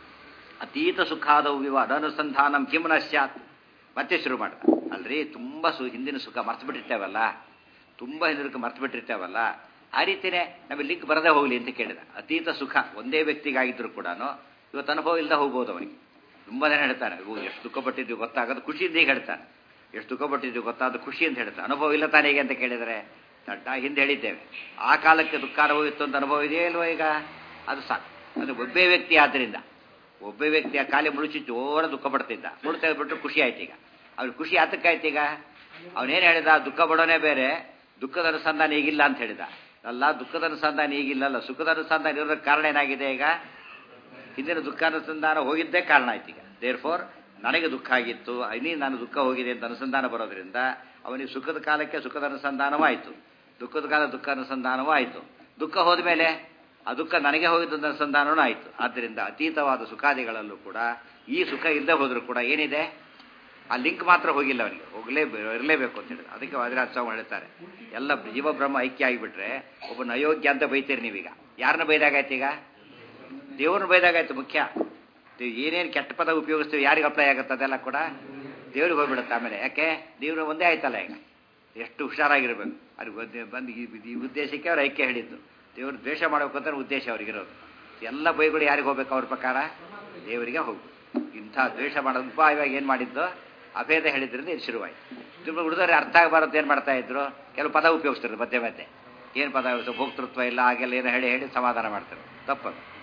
ಅತೀತ ಸುಖಾದವು ವಿವ ಅನನುಸಂಧಾನಂ ಕಿಮ್ ನ ಸ್ಯಾತ್ ಮತ್ತೆ ಶುರು ಮಾಡ್ದ ಅಲ್ರಿ ತುಂಬ ಸು ಹಿಂದಿನ ಸುಖ ಮರ್ತು ಬಿಟ್ಟಿರ್ತೇವಲ್ಲ ತುಂಬ ಹಿಂದಿನ ಮರ್ತು ಬಿಟ್ಟಿರ್ತೇವಲ್ಲ ಆ ರೀತಿನೇ ನಮಗೆ ಲಿಂಕ್ ಬರದೇ ಹೋಗಲಿ ಅಂತ ಕೇಳಿದ ಅತೀತ ಸುಖ ಒಂದೇ ವ್ಯಕ್ತಿಗಾಗಿದ್ರು ಕೂಡ ಇವತ್ತು ಅನುಭವ ಇಲ್ಲದೆ ಹೋಗ್ಬೋದು ಅವನಿಗೆ ತುಂಬ ಜನ ಹೇಳ್ತಾನೆ ಇವು ಎಷ್ಟು ದುಃಖ ಪಟ್ಟಿದ್ವಿ ಗೊತ್ತಾಗೋದು ಖುಷಿಯಿಂದ ಈಗ ಹೇಳ್ತಾನೆ ಎಷ್ಟು ದುಃಖ ಪಟ್ಟಿದ್ವಿ ಗೊತ್ತಾದ ಖುಷಿ ಅಂತ ಹೇಳ್ತಾನೆ ಅನುಭವ ಇಲ್ಲ ತಾನೇ ಹೇಗೆ ಅಂತ ಕೇಳಿದರೆ ದಡ್ಡ ಹಿಂದೆ ಹೇಳಿದ್ದೇವೆ ಆ ಕಾಲಕ್ಕೆ ದುಃಖ ಅನುಭವ ಇತ್ತು ಅಂತ ಅನುಭವ ಇದೆಯೇ ಇಲ್ವೋ ಈಗ ಅದು ಸಾಕು ಅದು ಒಬ್ಬೇ ವ್ಯಕ್ತಿ ಆದ್ದರಿಂದ ಒಬ್ಬ ವ್ಯಕ್ತಿ ಆ ಕಾಲಿ ಮುಳುಚಿ ಜೋರ ದುಃಖ ಪಡ್ತಿದ್ದ ಮುಳು ತೆಗೆದ್ಬಿಟ್ರು ಖುಷಿ ಆಯ್ತು ಈಗ ಅವ್ರಿಗೆ ಖುಷಿ ಆತಕ್ಕಾಯ್ತು ಈಗ ಅವನೇನು ಹೇಳಿದ ದುಃಖ ಪಡೋನೇ ಬೇರೆ ದುಃಖದ ಅನುಸಂಧಾನ ಈಗಿಲ್ಲ ಅಂತ ಹೇಳಿದ ಅಲ್ಲ ದುಃಖದ ಅನುಸಂಧಾನ ಈಗಿಲ್ಲಲ್ಲ ಸುಖದ ಅನುಸಂಧಾನ ಇರೋದಕ್ಕೆ ಕಾರಣ ಏನಾಗಿದೆ ಈಗ ಹಿಂದಿನ ದುಃಖ ಅನುಸಂಧಾನ ಹೋಗಿದ್ದೇ ಕಾರಣ ಆಯ್ತು ಈಗ ದೇರ್ ಫೋರ್ ನನಗೆ ದುಃಖ ಆಗಿತ್ತು ಇನ್ನೀ ನಾನು ದುಃಖ ಹೋಗಿದೆ ಅಂತ ಅನುಸಂಧಾನ ಬರೋದ್ರಿಂದ ಅವನಿಗೆ ಸುಖದ ಕಾಲಕ್ಕೆ ಸುಖದ ಅನುಸಂಧಾನವೂ ಆಯಿತು ದುಃಖದ ಕಾಲ ದುಃಖ ಅನುಸಂಧಾನವೂ ಆಯಿತು ದುಃಖ ಹೋದ್ಮೇಲೆ ಆ ದುಃಖ ನನಗೆ ಹೋಗಿದ್ದ ಅನುಸಂಧಾನವೂ ಆಯಿತು ಆದ್ದರಿಂದ ಅತೀತವಾದ ಸುಖಾದಿಗಳಲ್ಲೂ ಕೂಡ ಈ ಸುಖ ಇಲ್ಲದೆ ಹೋದರೂ ಕೂಡ ಏನಿದೆ ಆ ಲಿಂಕ್ ಮಾತ್ರ ಹೋಗಿಲ್ಲ ಅವನಿಗೆ ಹೋಗಲೇ ಇರಲೇಬೇಕು ಅಂತ ಹೇಳಿದ್ರು ಅದಕ್ಕೆ ವಾದಿರಾಜ ಸ್ವಾಮಿ ಹೇಳ್ತಾರೆ ಎಲ್ಲ ಜೀವ ಬ್ರಹ್ಮ ಐಕ್ಯ ಆಗಿಬಿಟ್ರೆ ಒಬ್ಬನ ಅಯೋಗ್ಯ ಅಂತ ಬೈತೀರಿ ನೀವೀಗ ಯಾರನ್ನ ಬೈದಾಗಾಯ್ತು ಈಗ ದೇವ್ರನ್ನ ಬೈದಾಗಾಯ್ತು ಮುಖ್ಯ ಏನೇನು ಕೆಟ್ಟ ಪದ ಉಪಯೋಗಿಸ್ತೀವಿ ಯಾರಿಗೆ ಅಪ್ಲೈ ಆಗುತ್ತೆ ಅದೆಲ್ಲ ಕೂಡ ದೇವ್ರಿಗೆ ಹೋಗ್ಬಿಡುತ್ತೆ ಆಮೇಲೆ ಯಾಕೆ ದೇವ್ರು ಒಂದೇ ಆಯ್ತಲ್ಲ ಈಗ ಎಷ್ಟು ಹುಷಾರಾಗಿರ್ಬೇಕು ಅದು ಬಂದು ಈ ಈ ಉದ್ದೇಶಕ್ಕೆ ಅವ್ರು ಐಕ್ಯ ಹೇಳಿದ್ದು ದೇವ್ರು ದ್ವೇಷ ಮಾಡಬೇಕು ಅಂತ ಉದ್ದೇಶ ಅವ್ರಿಗಿರೋದು ಎಲ್ಲ ಬೈಗಳು ಯಾರಿಗೆ ಹೋಗ್ಬೇಕು ಅವ್ರ ಪ್ರಕಾರ ದೇವರಿಗೆ ಹೋಗ್ಬೇಕು ಇಂಥ ದ್ವೇಷ ಮಾಡೋದು ಉಪಾಯವಾಗಿ ಏನು ಮಾಡಿದ್ದು ಅಭೇದ ಹೇಳಿದ್ರಿಂದ ಇದು ಶುರುವಾಯಿತು ತುಂಬ ಹುಡುಗರು ಅರ್ಥ ಆಗಬಾರದು ಏನು ಮಾಡ್ತಾ ಇದ್ರು ಕೆಲವು ಪದ ಉಪಯೋಗಿಸ್ತಾರೆ ಮಧ್ಯೆ ಮಧ್ಯೆ ಏನು ಪದ ಉಪಯೋಗಿಸ್ತಾರೆ ಭೋಕ್ತೃತ್ವ ಇಲ್ಲ ಹಾಗೆಲ್ಲ ಏನೋ ಹೇಳಿ ಹೇಳಿ ಸಮಾಧಾನ ಮಾಡ್ತಾರೆ ತಪ್ಪದು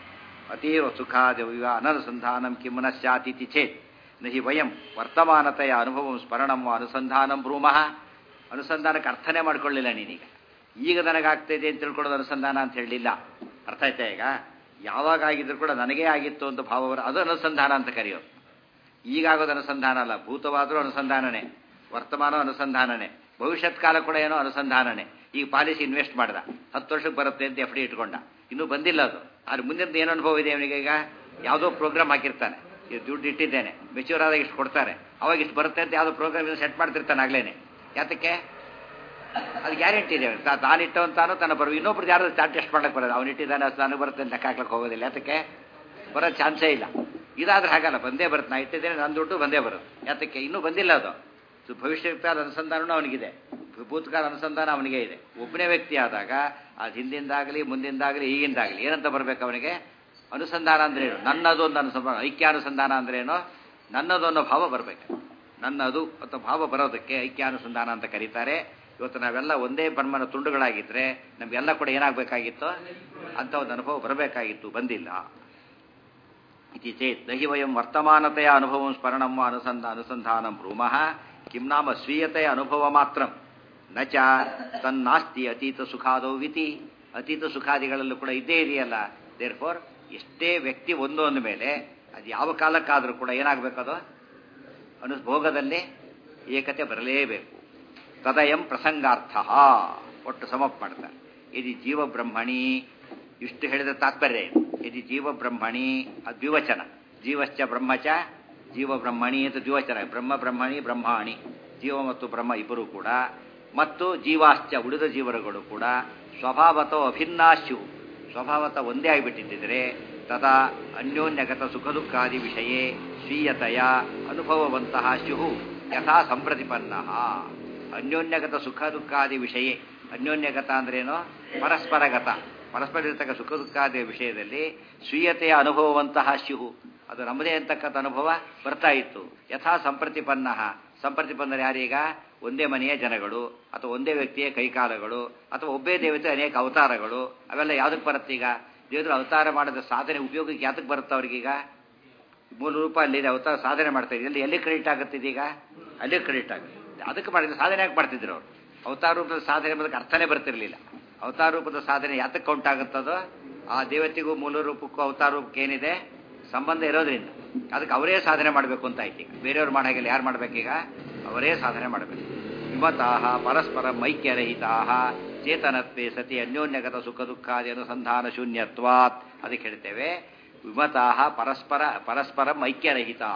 ಅತೀವ ಸುಖಾದಿವ ಅನನುಸಂಧಾನಂ ಕಿಮ್ಮನ ಸ್ಯಾತಿಥಿ ಚೇತ್ ನಹಿ ವಯಂ ವರ್ತಮಾನತೆಯ ಅನುಭವಂ ಸ್ಮರಣಂ ಅನುಸಂಧಾನಂ ಬ್ರೂಮಃ ಅನುಸಂಧಾನಕ್ಕೆ ಅರ್ಥನೇ ಮಾಡ್ಕೊಳ್ಳಿಲ್ಲ ನೀನೀಗ ಈಗ ನನಗಾಗ್ತಿದೆ ಅಂತ ತಿಳ್ಕೊಳ್ಳೋದು ಅನುಸಂಧಾನ ಅಂತ ಹೇಳಲಿಲ್ಲ ಅರ್ಥ ಆಯ್ತಾ ಈಗ ಯಾವಾಗ ಆಗಿದ್ರು ಕೂಡ ನನಗೇ ಆಗಿತ್ತು ಅಂತ ಭಾವ ಅದು ಅನುಸಂಧಾನ ಅಂತ ಕರೆಯೋದು ಈಗಾಗೋದು ಅನುಸಂಧಾನ ಅಲ್ಲ ಭೂತವಾದರೂ ಅನುಸಂಧಾನನೇ ವರ್ತಮಾನ ಅನುಸಂಧಾನನೇ ಭವಿಷ್ಯತ್ ಕಾಲ ಕೂಡ ಏನೋ ಅನುಸಂಧಾನನೇ ಈಗ ಪಾಲಿಸಿ ಇನ್ವೆಸ್ಟ್ ಮಾಡ್ದ ಹತ್ತು ವರ್ಷಕ್ಕೆ ಬರುತ್ತೆ ಅಂತ ಎಫ್ ಡಿ ಇಟ್ಕೊಂಡ ಇನ್ನೂ ಬಂದಿಲ್ಲ ಅದು ಆದ್ರೆ ಮುಂದಿನ ಏನು ಅನುಭವ ಇದೆ ಅವನಿಗೆ ಈಗ ಯಾವುದೋ ಪ್ರೋಗ್ರಾಮ್ ಹಾಕಿರ್ತಾನೆ ಇದು ದುಡ್ಡು ಇಟ್ಟಿದ್ದೇನೆ ಮೆಚೂರ್ ಆದಾಗ ಇಷ್ಟು ಕೊಡ್ತಾರೆ ಅವಾಗ ಇಷ್ಟು ಬರುತ್ತೆ ಅಂತ ಯಾವುದೋ ಪ್ರೋಗ್ರಾಮ್ ಸೆಟ್ ಮಾಡ್ತಿರ್ತಾನೆ ಆಗ್ಲೇನೆ ಯಾತಕ್ಕೆ ಅದು ಗ್ಯಾರಂಟಿ ಇದೆ ತಾ- ತಾನಿಟ್ಟವಂತಾನು ತನ್ನ ಬರೋ ಇನ್ನೊಬ್ರು ಯಾರು ಚಾರ್ಟ್ ಟೆಸ್ಟ್ ಮಾಡಕ್ಕೆ ಬರೋದು ಅವ್ನು ಇಟ್ಟಿದ್ದಾನೆ ಅದು ನನಗೆ ಬರುತ್ತೆ ಅಂತ ಲೆಕ್ಕ ಹಾಕ್ಲಕ್ಕೆ ಹೋಗೋದಿಲ್ಲ ಯಾತಕ್ಕೆ ಬರೋ ಚಾನ್ಸೇ ಇಲ್ಲ ಇದಾದ್ರೆ ಹಾಗಲ್ಲ ಬಂದೇ ಬರುತ್ತೆ ನಾ ಇಟ್ಟಿದ್ದೇನೆ ನನ್ನ ದುಡ್ಡು ಬಂದೇ ಬರುತ್ತೆ ಯಾತಕ್ಕೆ ಇನ್ನೂ ಬಂದಿಲ್ಲ ಅದು ಸೊ ಭವಿಷ್ಯಕಾಲ ಅನುಸಂಧಾನವೂ ಅವನಿಗಿದೆ ಭೂತಕಾಲ ಅನುಸಂಧಾನ ಅವನಿಗೆ ಇದೆ ಒಬ್ಬನೇ ವ್ಯಕ್ತಿ ಆದಾಗ ಅದು ಹಿಂದಿಂದಾಗಲಿ ಮುಂದಿಂದಾಗಲಿ ಈಗಿಂದಾಗಲಿ ಏನಂತ ಬರಬೇಕು ಅವನಿಗೆ ಅನುಸಂಧಾನ ಅಂದ್ರೆ ಏನು ನನ್ನದು ಒಂದು ಅನುಸಂಧಾನ ಐಕ್ಯಾನುಸಂಧಾನ ಅಂದ್ರೇನು ನನ್ನದು ಅನ್ನೋ ಭಾವ ಬರಬೇಕು ನನ್ನದು ಅಂತ ಭಾವ ಬರೋದಕ್ಕೆ ಐಕ್ಯಾನುಸಂಧಾನ ಅಂತ ಕರೀತಾರೆ ಇವತ್ತು ನಾವೆಲ್ಲ ಒಂದೇ ಬ್ರಹ್ಮನ ತುಂಡುಗಳಾಗಿದ್ರೆ ನಮಗೆಲ್ಲ ಕೂಡ ಏನಾಗಬೇಕಾಗಿತ್ತು ಅಂತ ಒಂದು ಅನುಭವ ಬರಬೇಕಾಗಿತ್ತು ಬಂದಿಲ್ಲ ಇತಿ ಚೇತ್ ನಹಿ ವಯಂ ವರ್ತಮಾನತೆಯ ಅನುಭವಂ ಸ್ಮರಣಂ ವಾ ಅನುಸಂಧ ಅನುಸಂಧಾನಂ ಬ್ರೂಮಃ ಕಿಂ ನಾಮ ಸ್ವೀಯತೆಯ ಅನುಭವ ಮಾತ್ರಂ ನ ಚ ತನ್ನಾಸ್ತಿ ಅತೀತ ಸುಖಾದೋ ವಿತಿ ಅತೀತ ಸುಖಾದಿಗಳಲ್ಲೂ ಕೂಡ ಇದ್ದೇ ಇದೆಯಲ್ಲ ದೇರ್ ಫೋರ್ ಎಷ್ಟೇ ವ್ಯಕ್ತಿ ಒಂದೊಂದು ಮೇಲೆ ಅದು ಯಾವ ಕಾಲಕ್ಕಾದರೂ ಕೂಡ ಏನಾಗಬೇಕದು ಅನು ಭೋಗದಲ್ಲಿ ಏಕತೆ ಬರಲೇಬೇಕು ತದಯಂ ಪ್ರಸಂಗಾರ್ಥ ಒಟ್ಟು ಸಮಪ್ ಮಾಡ್ತಾರೆ ಇದು ಜೀವ ಬ್ರಹ್ಮಣಿ ಇಷ್ಟು ಹೇಳಿದ ತಾತ್ಪರ್ಯ ಇದು ಇದು ಜೀವ ಬ್ರಹ್ಮಣಿ ಅದು ದ್ವಿವಚನ ಜೀವಶ್ಚ ಬ್ರಹ್ಮಚ ಜೀವ ಬ್ರಹ್ಮಣಿ ಅಂತ ದ್ವಿವಚನ ಬ್ರಹ್ಮ ಬ್ರಹ್ಮಣಿ ಬ್ರಹ್ಮಾಣಿ ಜೀವ ಮತ್ತು ಬ್ರಹ್ಮ ಇಬ್ಬರು ಕೂಡ ಮತ್ತು ಜೀವಾಶ್ಚ ಉಳಿದ ಜೀವರುಗಳು ಕೂಡ ಸ್ವಭಾವತೋ ಅಭಿನ್ನಾಶ್ಯು ಸ್ವಭಾವತ ಒಂದೇ ಆಗಿಬಿಟ್ಟಿದ್ದರೆ ತದಾ ಅನ್ಯೋನ್ಯಗತ ಸುಖ ದುಃಖಾದಿ ವಿಷಯೇ ಸ್ವೀಯತೆಯ ಅನುಭವವಂತಹ ಸ್ಯು ಯಥಾ ಸಂಪ್ರತಿಪನ್ನ ಅನ್ಯೋನ್ಯಗತ ಸುಖ ದುಃಖಾದಿ ವಿಷಯೇ ಅನ್ಯೋನ್ಯಗತ ಅಂದ್ರೇನು ಪರಸ್ಪರಗತ ಪರಸ್ಪರ ಇರತಕ್ಕ ಸುಖ ದುಃಖಾದಿ ವಿಷಯದಲ್ಲಿ ಸ್ವೀಯತೆಯ ಅನುಭವವಂತಹ ಸ್ಯು ಅದು ನಮ್ಮದೇ ಅಂತಕ್ಕಂಥ ಅನುಭವ ಬರ್ತಾ ಇತ್ತು ಯಥಾ ಸಂಪ್ರತಿಪನ್ನ ಸಂಪ್ರತಿಪನ್ನರು ಯಾರೀಗ ಒಂದೇ ಮನೆಯ ಜನಗಳು ಅಥವಾ ಒಂದೇ ವ್ಯಕ್ತಿಯ ಕೈಕಾಲಗಳು ಅಥವಾ ಒಬ್ಬೇ ದೇವತೆ ಅನೇಕ ಅವತಾರಗಳು ಅವೆಲ್ಲ ಯಾವುದಕ್ಕೆ ಬರುತ್ತೆ ಈಗ ದೇವರು ಅವತಾರ ಮಾಡಿದ ಸಾಧನೆ ಉಪಯೋಗಕ್ಕೆ ಯಾತಕ್ಕೆ ಬರುತ್ತೆ ಅವ್ರಿಗೀಗ ಮೂಲ ರೂಪ ಅಲ್ಲಿದೆ ಅವತಾರ ಸಾಧನೆ ಮಾಡ್ತಾ ಇದೆ ಎಲ್ಲಿ ಎಲ್ಲಿ ಕ್ರೆಡಿಟ್ ಆಗುತ್ತೆ ಇದೀಗ ಅಲ್ಲಿ ಕ್ರೆಡಿಟ್ ಆಗುತ್ತೆ ಅದಕ್ಕೆ ಮಾಡಿದ್ರೆ ಸಾಧನೆ ಯಾಕೆ ಮಾಡ್ತಿದ್ರು ಅವರು ಅವತಾರ ರೂಪದ ಸಾಧನೆ ಮಾಡೋದಕ್ಕೆ ಅರ್ಥನೇ ಬರ್ತಿರ್ಲಿಲ್ಲ ಅವತಾರ ರೂಪದ ಸಾಧನೆ ಯಾತಕ್ಕೆ ಕೌಂಟ್ ಆಗುತ್ತದೋ ಆ ದೇವತೆಗೂ ಮೂಲ ರೂಪಕ್ಕೂ ಅವತಾರ ರೂಪಕ್ಕೆ ಏನಿದೆ ಸಂಬಂಧ ಇರೋದ್ರಿಂದ ಅದಕ್ಕೆ ಅವರೇ ಸಾಧನೆ ಮಾಡಬೇಕು ಅಂತ ಆಯ್ತು ಈಗ ಬೇರೆಯವ್ರು ಮಾಡಾಗಿಲ್ಲ ಯಾರು ಮಾಡ್ಬೇಕೀಗ ಅವರೇ ಸಾಧನೆ ಮಾಡಬೇಕು ವಿಮತಾಹ ಪರಸ್ಪರ ಮೈಕ್ಯರಹಿತಾ ಚೇತನತ್ವೇ ಸತಿ ಅನ್ಯೋನ್ಯಗತ ಸುಖ ದುಃಖಾದಿ ಅನುಸಂಧಾನ ಶೂನ್ಯತ್ವಾತ್ ಅದಕ್ಕೆ ಹೇಳ್ತೇವೆ ವಿಮತಾಹ ಪರಸ್ಪರ ಪರಸ್ಪರ ಐಕ್ಯರಹಿತಾ